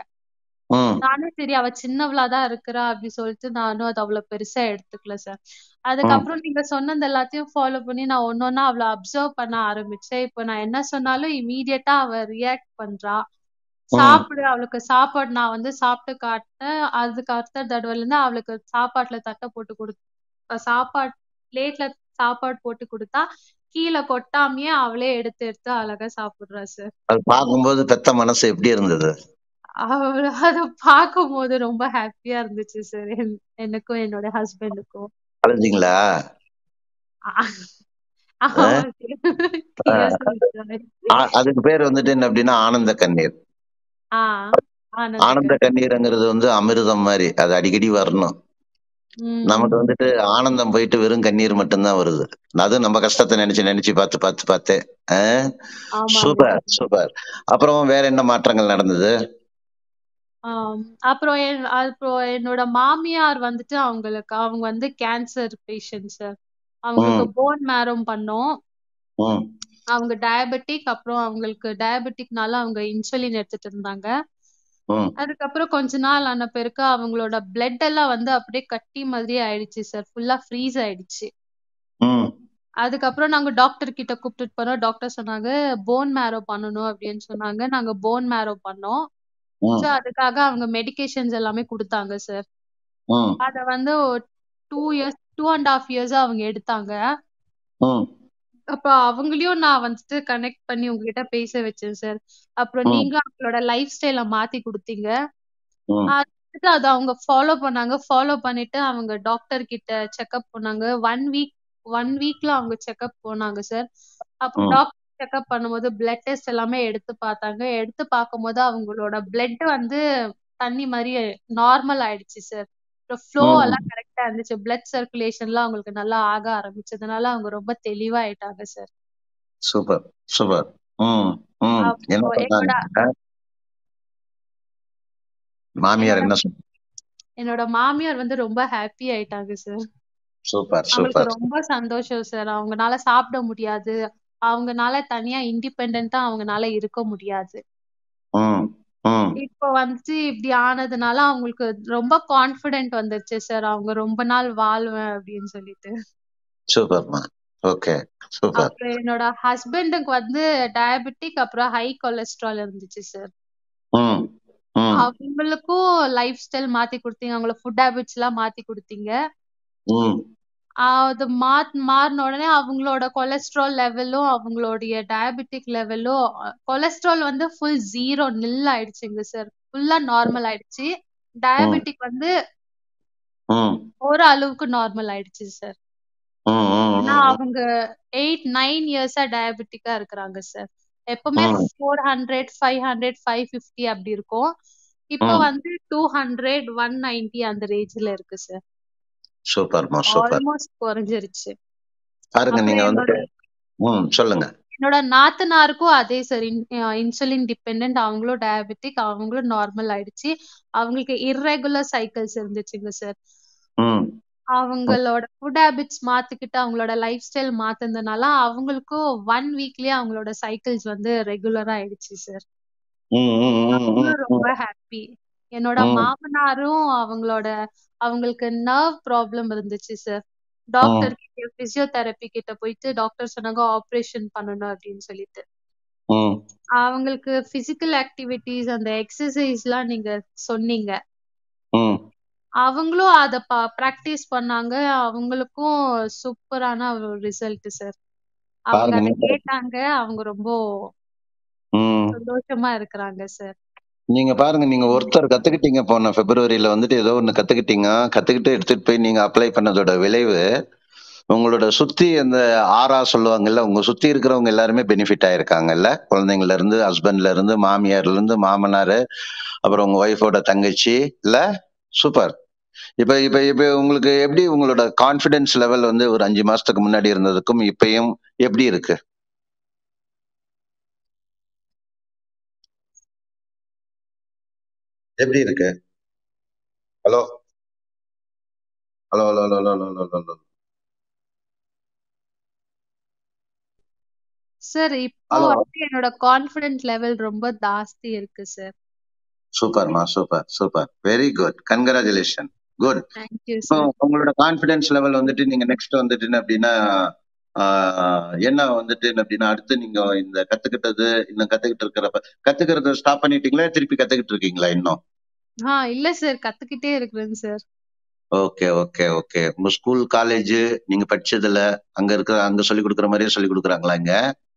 ம் நானும் சரி அவ சின்னவளாதான் இருக்கிறா அப்படி சொல்லிட்டு நானும் அது அவ்வளவு பெருசா எடுத்துக்கல சார் ம் அதுக்கப்புறம் நீங்க சொன்னது எல்லாத்தையும் ஃபாலோ பண்ணி நான் ஒன்னொன்னா அவளை அப்சர்வ் பண்ண ஆரம்பிச்சேன் இப்போ நான் என்ன சொன்னாலும் இமீடியட்டா அவ ரியாக்ட் பண்றா ம் சாப்பிடு அவளுக்கு சாப்பாடு நான் வந்து சாப்பிட்டு காட்டினேன் அதுக்கு அடுத்த தடவைல இருந்து அவளுக்கு சாப்பாட்டுல தட்டை போட்டு கொடு அஹ் சாப்பாடு பிளேட்ல சாப்பாடு போட்டு கொடுத்தா கீழே கொட்டாமையே அவளே எடுத்து எடுத்து அழகா சாப்பிடுறா சார் அது பார்க்கும்போது பெத்த மனசு எப்படி இருந்தது அவ அதை பார்க்கும் போது ரொம்ப ஹாப்பியா இருந்துச்சு சார் எனக்கும் என்னோட ஹஸ்பண்டுக்கும் அழுதிங்களா ஆமா ஆ? tears வந்துச்சு. ஆ- அதுக்கு பேர் வந்துட்டு என்ன அப்படின்னா ஆனந்த கண்ணீர் ஆ ஆனந்த ஆனந்த கண்ணீர்ங்கிறது வந்து அமிர்தம் மாதிரி அது அடிக்கடி வரணும் ம் நமக்கு வந்துட்டு ஆனந்தம் போயிட்டு வெறும் கண்ணீர் மட்டும்தான் வருது அதுவும் நம்ம கஷ்டத்தை நினைச்சு நினைச்சு பார்த்து பார்த்து பார்த்து ஆமாங்க சூப்பர் சார் சூப்பர் அப்புறம் வேற என்ன மாற்றங்கள் நடந்தது ஆம், அப்புறம் என் அப்புறம் என்னோட மாமியார் வந்துட்டு அவங்களுக்கு அவங்க வந்து கேன்சர் பேஷண்ட் சார் அவங்களுக்கு ம் போன் மேரோம் பண்ணோம் ம் அவங்க டயபெட்டிக் அப்புறம் அவங்களுக்கு டயபெட்டிக்னால அவங்க இன்சுலின் எடுத்துட்டு இருந்தாங்க ம் அதுக்கப்புறம் கொஞ்ச நாள் ஆன பிறகு அவங்களோட பிளட் எல்லாம் வந்து அப்படியே கட்டி மாதிரி ஆயிடுச்சு சார் ஃபுல்லா ஃப்ரீஸ் ஆயிடுச்சு ம் அதுக்கப்புறம் நாங்க டாக்டர் கிட்ட கூப்பிட்டுட்டு போனோம் டாக்டர் சொன்னாங்க போன் மேரோ பண்ணணும் அப்படின்னு சொன்னாங்க நாங்க போன் மேரோ பண்ணோம் ம் ஸோ அதுக்காக அவங்க மெடிகேஷன்ஸ் எல்லாமே கொடுத்தாங்க சார் ம் அத வந்து two years two and half இயர்ஸா அவங்க எடுத்தாங்க ம் அப்ப அவங்களையும் நான் வந்துட்டு கனெக்ட் பண்ணி உங்ககிட்ட பேச வச்சேன் சார் அப்புறம் ம் நீங்க அவங்களோட லைஃப் ஸ்டைல மாத்தி கொடுத்தீங்க ம் அடுத்து அதை அவங்க ஃபாலோ பண்ணாங்க ஃபாலோ பண்ணிட்டு அவங்க டாக்டர் கிட்ட செக்அப் பண்ணாங்க ஒன் வீக் ஒன் வீக்ல அவங்க செக்அப் போனாங்க சார் அப்புறம் ம் டாக்டர் செக்அப் பண்ணும்போது பிளட் டெஸ்ட் எல்லாமே எடுத்து பார்த்தாங்க எடுத்து பார்க்கும்போது அவங்களோட பிளட் வந்து தண்ணி மாதிரி நார்மல் ஆயிடுச்சு சார் அப்புறம் ஃப்ளோ ம் எல்லாம் கரெக்டா இருந்துச்சு பிளட் சர்க்குலேஷன்லாம் அவங்களுக்கு நல்லா ஆக ஆரம்பிச்சதுனால அவங்க ரொம்ப தெளிவாயிட்டாங்க சார் சூப்பர் சூப்பர் ம் ம் என்ன அப்போ என்னோட பண்ணாங்க மாமியார் என்னோட என்ன சொன்னாங்க என்னோட மாமியார் வந்து ரொம்ப ஹாப்பி ஆயிட்டாங்க சார் சூப்பர் அவங்களுக்கு சூப்பர் ரொம்ப சந்தோஷம் சார் அவங்கனால சாப்பிட முடியாது அவங்கனால தனியா இண்டிபெண்டா அவங்கனால இருக்க முடியாது ம் ம் இப்போ வந்துட்டு இப்படி ஆனதுனால அவங்களுக்கு ரொம்ப கான்பிடென்ட் வந்துருச்சு சார் அவங்க ரொம்ப நாள் வாழ்வேன் அப்படின்னு சொல்லிட்டு சூப்பர்மா ஓகே சூப்பர் அப்புறம் என்னோட ஹஸ்பண்டுக்கு வந்து டயபெட்டிக் அப்புறம் ஹை கொலஸ்ட்ரால் இருந்துச்சு சார் ம் ம் அவங்களுக்கும் லைஃப் ஸ்டைல் மாத்தி கொடுத்தீங்க அவங்கள ஃபுட் ஹேபிட்ஸ் எல்லாம் மாத்தி கொடுத்தீங்க ம் அது மாத் மாறின உடனே அவங்களோட கொலஸ்ட்ரால் லெவலும் அவங்களுடைய டயபெட்டிக் லெவலும் கொலஸ்ட்ரால் வந்து ஃபுல் ஜீரோ நில் ஆயிடுச்சுங்க சார் ஃபுல்லா நார்மல் ஆயிடுச்சு ம் டயபெட்டிக் வந்து ம் ஒரு அளவுக்கு நார்மல் ஆயிடுச்சு சார் ம் ம் ஏன்னா ம் அவங்க எயிட் நைன் இயர்ஸா டயபெட்டிக்கா இருக்கிறாங்க சார் எப்பவுமே ம் four hundred five hundred five fifty அப்படி இருக்கும் இப்போ ம் வந்து டூ ஹண்ட்ரட் ஒன் நைன்டி அந்த ரேஞ்சில இருக்கு சார் சூப்பர்மா சூப்பர் ஆல்மோஸ்ட் குறைஞ்சிருச்சு பாருங்க அப்புறம் நீங்க என்னோட வந்துட்டு ம் சொல்லுங்க என்னோட நாத்தனாருக்கும் அதே சார் இன்சுலின் டிபெண்ட் அவங்களும் டயபெட்டிக் அவங்களும் நார்மல் ஆயிடுச்சு அவங்களுக்கு இர்ரெகுலர் சைக்கிள்ஸ் இருந்துச்சுங்க சார் ம் அவங்களோட ஃபுட் ஹேபிட்ஸ் மாத்திக்கிட்டு அவங்களோட லைஃப் ஸ்டைல் மாத்துனதுனால அவங்களுக்கும் ஒன் வீக்லயே அவங்களோட சைக்கிள்ஸ் வந்து ரெகுலரா ஆயிடுச்சு சார் ம் ம் ம் ம் அவங்களும் ம் ரொம்ப ஹாப்பி என்னோட ம் மாமனாரும் அவங்களோட அவங்களுக்கு நர்வ் ப்ராப்ளம் இருந்துச்சு சார் ம் டாக்டர் கிட்ட பிசியோதெரப்பி கிட்ட போயிட்டு டாக்டர் சொன்னாங்க ஆபரேஷன் பண்ணணும் அப்படின்னு சொல்லிட்டு ம் அவங்களுக்கு பிசிக்கல் ஆக்டிவிட்டிஸ் அந்த எக்ஸசைஸ்லாம் நீங்க சொன்னீங்க ம் அவங்களும் அத ப்ராக்டிஸ் பண்ணாங்க அவங்களுக்கும் சூப்பரான ஒரு ரிசல்ட் சார் அவங்க பாருங்க அத நீங்க கேட்டாங்க அவங்க ரொம்ப ம் சந்தோஷமா இருக்கிறாங்க சார் நீங்க பாருங்க நீங்க ஒருத்தர் கத்துக்கிட்டீங்க போன பிப்ரவரியில வந்துட்டு ஏதோ ஒண்ணு கத்துக்கிட்டீங்க கத்துக்கிட்டு எடுத்துட்டு போய் நீங்க அப்ளை பண்ணதோட விளைவு உங்களோட சுத்தி அந்த ஆறா சொல்லுவாங்கல்ல உங்க சுத்தி இருக்கிறவங்க எல்லாருமே பெனிஃபிட் ஆயிருக்காங்கல்ல குழந்தைங்கள்ல இருந்து ஹஸ்பண்ட்ல இருந்து மாமியார்ல இருந்து மாமனாரு அப்புறம் உங்க ஒய்ஃபோட தங்கச்சி இல்ல சூப்பர் இப்ப இப்ப இப்ப உங்களுக்கு எப்படி உங்களோட கான்பிடன்ஸ் லெவல் வந்து ஒரு அஞ்சு மாசத்துக்கு முன்னாடி இருந்ததுக்கும் இப்பயும் எப்படி இருக்கு எப்படி இருக்கு hello hello hello hello hello hello hello sir இப்போ ஹலோ வந்து என்னோட கான்ஃபிடென்ட் லெவல் ரொம்ப ஜாஸ்தி இருக்கு சார் சூப்பர்மா super super very good congratulation good thank you இப்போ சார் உங்களோட கான்பிடன்ஸ் லெவல் வந்துட்டு நீங்க நெக்ஸ்ட் வந்துட்டு அப்படின்னா ஆஹ், என்ன வந்துட்டு அப்படின்னா அடுத்து நீங்க இந்த கத்துக்கிட்டது இன்னும் கத்துக்கிட்டு இருக்கிறப்ப கத்துக்கிறத ஸ்டாப் பண்ணிட்டீங்களா திருப்பி கத்துக்கிட்டு இருக்கீங்களா இன்னும் ஆ இல்ல சார் கத்துக்கிட்டே இருக்கிறேன் சார் ஓகே ஓகே ஓகே உங்க ஸ்கூல் காலேஜ் நீங்க படிச்சதுல அங்க இருக்கிற அங்க சொல்லி கொடுக்குற மாதிரியே சொல்லி கொடுக்குறாங்களா இங்க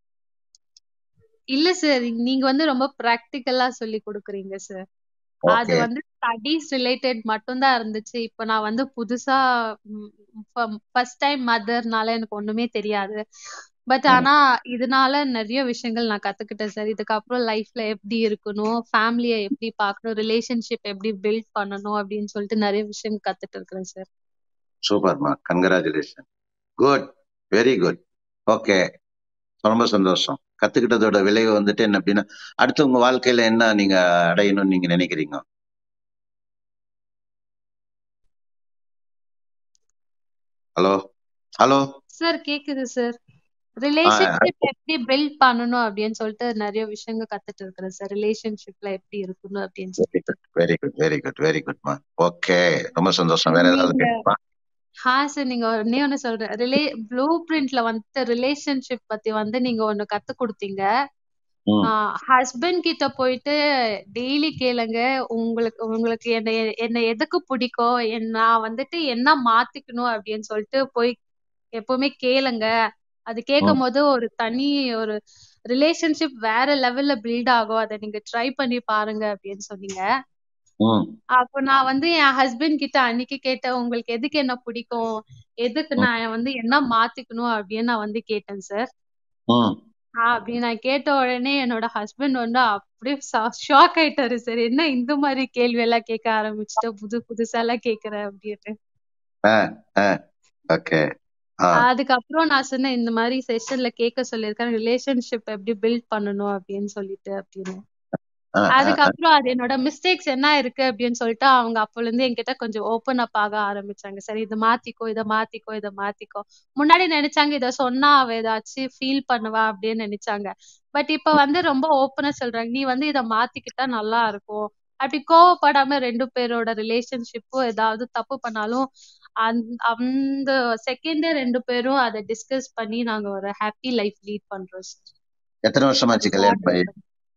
இல்ல சார் நீங்க வந்து ரொம்ப பிராக்டிக்கலா சொல்லி கொடுக்குறீங்க சார் அது ஓகே வந்து ஸ்டடீஸ் ரிலேட்டட் மட்டும்தான் இருந்துச்சு இப்ப நான் வந்து புதுசா ஃபர்ஸ்ட் டைம் மதர்னால எனக்கு ஒண்ணுமே தெரியாது பட் ஆனா இதனால நிறைய விஷயங்கள் நான் கத்துக்கிட்டேன் சார் இதுக்கப்புறம் லைஃப்ல எப்படி இருக்கணும் ஃபேமிலியை எப்படி பார்க்கணும் ரிலேஷன்ஷிப் எப்படி பில்ட் பண்ணணும் அப்படின்னு சொல்லிட்டு நிறைய விஷயம் கத்துட்டு இருக்கிறேன் சார் சூப்பர்மா congratulation good very good okay ரொம்ப சந்தோஷம் கத்துக்கிட்டதோட விளைவு வந்துட்டு என்ன அப்படின்னா அடுத்து உங்க வாழ்க்கையில என்ன நீங்க அடையணும்னு நீங்க நினைக்கிறீங்க ஹலோ ஹலோ சார் கேக்குது சார் ரிலேஷன்ஷிப் எப்படி பில்ட் பண்ணணும் அப்படின்னு சொல்லிட்டு நிறைய விஷயங்கள் கத்துட்டு இருக்கிறேன் சார் ரிலேஷன்ஷிப்ல எப்படி இருக்கணும் அப்படின்னு சொல்லிட்டு very good very good very குட்மா ஓகே ரொம்ப சந்தோஷம் வேற ஏதாவது நீங்க கேட்குமா ஹா சார் நீங்க ஒன்னே ஒண்ணு சொல்றேன் ரிலே ப்ளூ பிரிண்ட்ல வந்து ரிலேஷன்ஷிப் பத்தி வந்து நீங்க ஒண்ணு கத்து கொடுத்தீங்க ம் ஹஸ்பண்ட் கிட்ட போயிட்டு டெய்லி கேளுங்க உங்களுக்கு உங்களுக்கு என்ன என்ன எதுக்கு பிடிக்கும் என் நான் வந்துட்டு என்ன மாத்திக்கணும் அப்படின்னு சொல்லிட்டு போய் எப்பவுமே கேளுங்க அது ம் கேட்கும் போது ஒரு தனி ஒரு ரிலேஷன்ஷிப் வேற லெவல்ல பில்ட் ஆகும் அதை நீங்க ட்ரை பண்ணி பாருங்க அப்படின்னு சொன்னீங்க ம் அப்போ நான் வந்து என் ஹஸ்பண்ட் கிட்ட அன்னைக்கு கேட்டேன் உங்களுக்கு எதுக்கு என்ன பிடிக்கும் எதுக்கு ம் நான் வந்து என்ன மாத்திக்கணும் அப்படின்னு நான் வந்து கேட்டேன் சார் ம் அப்படி நான் கேட்ட உடனே என்னோட ஹஸ்பண்ட் வந்து அப்படியே ஷாக் ஆயிட்டாரு சார் என்ன இந்த மாதிரி கேள்வி எல்லாம் கேட்க ஆரம்பிச்சுட்ட புது புதுசா எல்லாம் கேக்குற அப்படின்னு ஆ ஆ ஓகே ஆ அதுக்கப்புறம் நான் சொன்னேன் இந்த மாதிரி செஷன்ல கேட்க சொல்லியிருக்கேன் ரிலேஷன்ஷிப் எப்படி பில்ட் பண்ணணும் அப்படின்னு சொல்லிட்டு அப்படின்னு ஆ ஆ ஆ அதுக்கப்புறம் அது என்னோட மிஸ்டேக்ஸ் என்ன இருக்கு அப்படின்னு சொல்லிட்டு அவங்க அப்போல இருந்து என்கிட்ட கொஞ்சம் ஓப்பன் அப் ஆக ஆரம்பிச்சாங்க சரி இதை மாத்திக்கோ இதை மாத்திக்கோ இதை மாத்திக்கோ முன்னாடி நினைச்சாங்க இதை சொன்னா அவ ஏதாச்சும் ஃபீல் பண்ணுவா அப்படின்னு நினைச்சாங்க பட் இப்ப வந்து ரொம்ப ஓப்பனா சொல்றாங்க நீ வந்து இதை மாத்திக்கிட்டா நல்லா இருக்கும் அப்படி கோவப்படாம ரெண்டு பேரோட ரிலேஷன்ஷிப்பும் ஏதாவது தப்பு பண்ணாலும் அந்த அந்த செகண்டே ரெண்டு பேரும் அதை டிஸ்கஸ் பண்ணி நாங்க ஒரு ஹாப்பி லைஃப் லீட் பண்றோம் சார் எத்தனை வருஷமாச்சு கல்யாணம் பண்ணி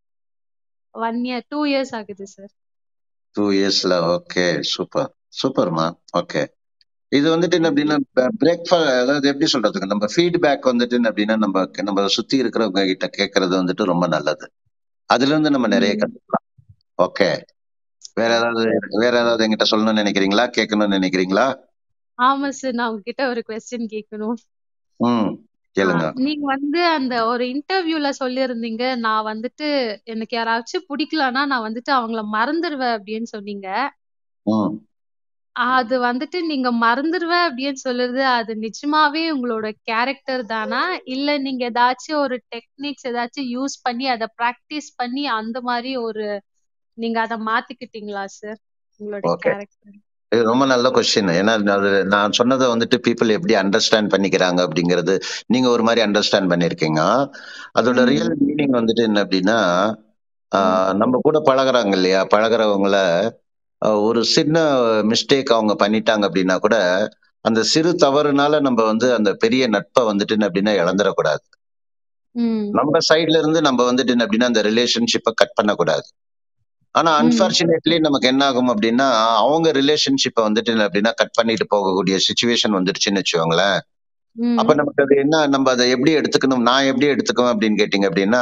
ஒன் இயர் டூ இயர்ஸ் ஆகுது சார் டூ இயர்ஸ்ல ஓகே சூப்பர் சூப்பர்மா ஓகே இது வந்துட்டு என்ன அப்படின்னா பிரேக்ஃபாஸ்ட் அதாவது எப்படி சொல்றதுக்கு நம்ம ஃபீட்பேக் வந்துட்டு என்ன அப்படின்னா நம்ம நம்ம சுத்தி இருக்கிறவங்க கிட்ட கேட்கறது வந்துட்டு ரொம்ப நல்லது அதுல இருந்து நம்ம நிறைய ம் கத்துக்கலாம் ஓகே வேற ஏதாவது வேற ஏதாவது என்கிட்ட சொல்லணும்னு நினைக்கிறீங்களா கேட்கணும்னு நினைக்கிறீங்களா ஆமா சார் நான் உங்ககிட்ட ஒரு கொஸ்டின் கேட்கணும் ம் கேளுங்க ஆஹ் நீங்க வந்து அந்த ஒரு இன்டர்வியூல சொல்லியிருந்தீங்க நான் வந்துட்டு எனக்கு யாராச்சும் பிடிக்கலன்னா நான் வந்துட்டு அவங்கள மறந்துடுவேன் அப்படின்னு சொன்னீங்க ம் அது வந்துட்டு நீங்க மறந்துடுவேன் அப்படின்னு சொல்லுறது அது நிஜமாவே உங்களோட கேரக்டர் தானா இல்ல நீங்க ஏதாச்சும் ஒரு டெக்னிக்ஸ் ஏதாச்சும் யூஸ் பண்ணி அதை பிராக்டிஸ் பண்ணி அந்த மாதிரி ஒரு நீங்க அதை மாத்திக்கிட்டீங்களா சார் உங்களோட ஓகே கேரக்டர் இது ரொம்ப நல்ல கொஸ்டின் ஏன்னா அது நான் சொன்னதை வந்துட்டு பீப்புள் எப்படி அண்டர்ஸ்டாண்ட் பண்ணிக்கிறாங்க அப்படிங்கிறது நீங்க ஒரு மாதிரி அண்டர்ஸ்டாண்ட் பண்ணிருக்கீங்க அதோட ம் ரியல் மீனிங் வந்துட்டு என்ன அப்படின்னா ம் ஆஹ் நம்ம கூட பழகுறாங்க இல்லையா பழகுறவங்கள ஆஹ் ஒரு சின்ன மிஸ்டேக் அவங்க பண்ணிட்டாங்க அப்படின்னா கூட அந்த சிறு தவறுனால நம்ம வந்து அந்த பெரிய நட்பை வந்துட்டு என்ன அப்படின்னா இழந்துடக்கூடாது ம் நம்ம சைட்ல இருந்து நம்ம வந்துட்டு என்ன அப்படின்னா அந்த ரிலேஷன்ஷிப்பை கட் பண்ணக்கூடாது ஆனா ம் அன்பார்ச்சுனேட்லி நமக்கு என்ன ஆகும் அப்படின்னா அவங்க ரிலேஷன்ஷிப்பை வந்துட்டு என்ன அப்படின்னா கட் பண்ணிட்டு போகக்கூடிய சுச்சுவேஷன் வந்துருச்சுன்னு வச்சுக்கோங்களேன் அப்ப ம் நமக்கு அது என்ன நம்ம அதை எப்படி எடுத்துக்கணும் நான் எப்படி எடுத்துக்குவேன் அப்படின்னு கேட்டீங்க அப்படின்னா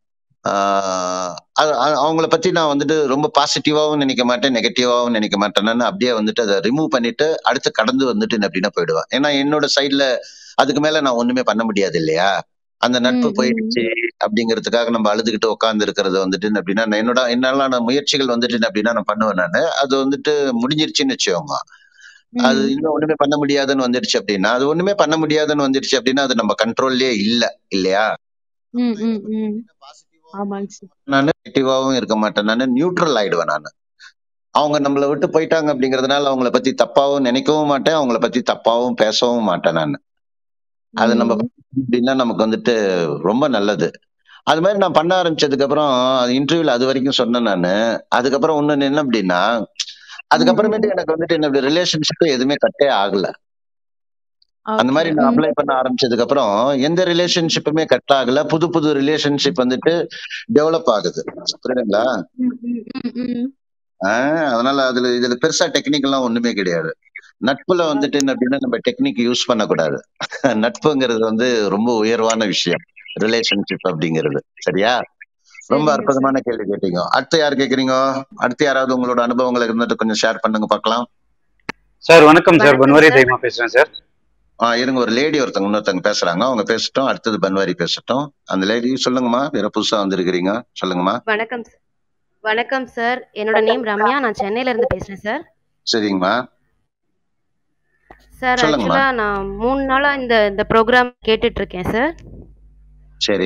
ஆஹ் அது- அது- அவங்கள பத்தி நான் வந்துட்டு ரொம்ப பாசிட்டிவாவும் நினைக்க மாட்டேன் நெகட்டிவாவும் நினைக்க மாட்டேன்னு அப்படியே வந்துட்டு அதை ரிமூவ் பண்ணிட்டு அடுத்து கடந்து வந்துட்டு என்ன அப்படின்னா போயிடுவேன் ஏன்னா என்னோட சைட்ல அதுக்கு மேல நான் ஒண்ணுமே பண்ண முடியாது இல்லையா அந்த நட்பு ம் ம் போயிடுச்சு அப்படிங்கிறதுக்காக நம்ம அழுதுகிட்டு உட்கார்ந்து இருக்கிறது வந்துட்டு என்ன அப்படின்னா நான் என்னோட என்னால முயற்சிகள் வந்துட்டு என்ன அப்படின்னா நான் பண்ணுவேன் நான் அது வந்துட்டு முடிஞ்சிருச்சுன்னு வச்சுக்கோங்க அது ம் இன்னும் ஒண்ணுமே பண்ண முடியாதுன்னு வந்துடுச்சு அப்படின்னா அது ஒண்ணுமே பண்ண முடியாதுன்னு வந்துடுச்சு அப்படின்னா அது நம்ம கண்ட்ரோல்லயே இல்ல இல்லையா ம் ம் ம் ஆமாங்க சார் நான் நெகட்டிவாவும் இருக்க மாட்டேன் நான் நியூட்ரல் ஆயிடுவேன் நான் அவங்க நம்மளை விட்டு போயிட்டாங்க அப்படிங்கறதுனால அவங்கள பத்தி தப்பாவும் நினைக்கவும் மாட்டேன் அவங்கள பத்தி தப்பாவும் பேசவும் மாட்டேன் நான் அது நம்ம ம் அப்படின்னா நமக்கு வந்துட்டு ரொம்ப நல்லது அது மாதிரி நான் பண்ண ஆரம்பிச்சதுக்கு அப்புறம் இன்டர்வியூல அது வரைக்கும் சொன்னேன் நானு அதுக்கப்புறம் ஒண்ணு என்ன அப்படின்னா ம் அதுக்கப்புறமேட்டு எனக்கு வந்துட்டு என்னோட ரிலேஷன்ஷிப் எதுவுமே கட்டே ஆகல அந்த ஓகே மாதிரி நான் ம் அப்ளை பண்ண ஆரம்பிச்சதுக்கு அப்புறம் எந்த ரிலேஷன்ஷிப்புமே கட் ஆகல புது புது ரிலேஷன்ஷிப் வந்துட்டு டெவலப் ஆகுது புரியுதுங்களா ம் ம் ம் ம் ஆஹ் அதனால அதுல இதுல பெருசா டெக்னிக் எல்லாம் ஒண்ணுமே கிடையாது நட்புல வந்துட்டு என்ன அப்படின்னா நம்ம டெக்னிக் யூஸ் பண்ணக்கூடாது நட்புங்கிறது வந்து ரொம்ப உயர்வான விஷயம் ரிலேஷன்ஷிப் அப்படிங்கிறது சரியா ரொம்ப சரிங்க சார் அற்புதமான கேள்வி கேட்டீங்க அடுத்து யார் கேக்குறீங்க அடுத்து யாராவது உங்களோட அனுபவங்களை இருந்துட்டு கொஞ்சம் ஷேர் பண்ணுங்க பார்க்கலாம் சார் வணக்கம் சார் வணக்கம் பன்வாரி சார் தைமா பேசுறேன் சார் ஆஹ் இருங்க ஒரு லேடி ஒருத்தவங்க இன்னொருத்தவங்க பேசுறாங்க அவங்க பேசட்டும் அடுத்தது பன்வாரி பேசட்டும் அந்த லேடி சொல்லுங்கம்மா வேற புதுசா வந்திருக்கிறீங்க சொல்லுங்கம்மா வணக்கம் சார். வணக்கம் சார் என்னோட நேம் ரம்யா நான் சென்னையில இருந்து பேசுறேன் சார் சரிங்கம்மா சார் சொல்லுங்கம்மா ஆக்சுவலா நான் மூணு நாளா இந்த இந்த ப்ரோக்ராம் கேட்டுட்டு இருக்கேன் சார் சரி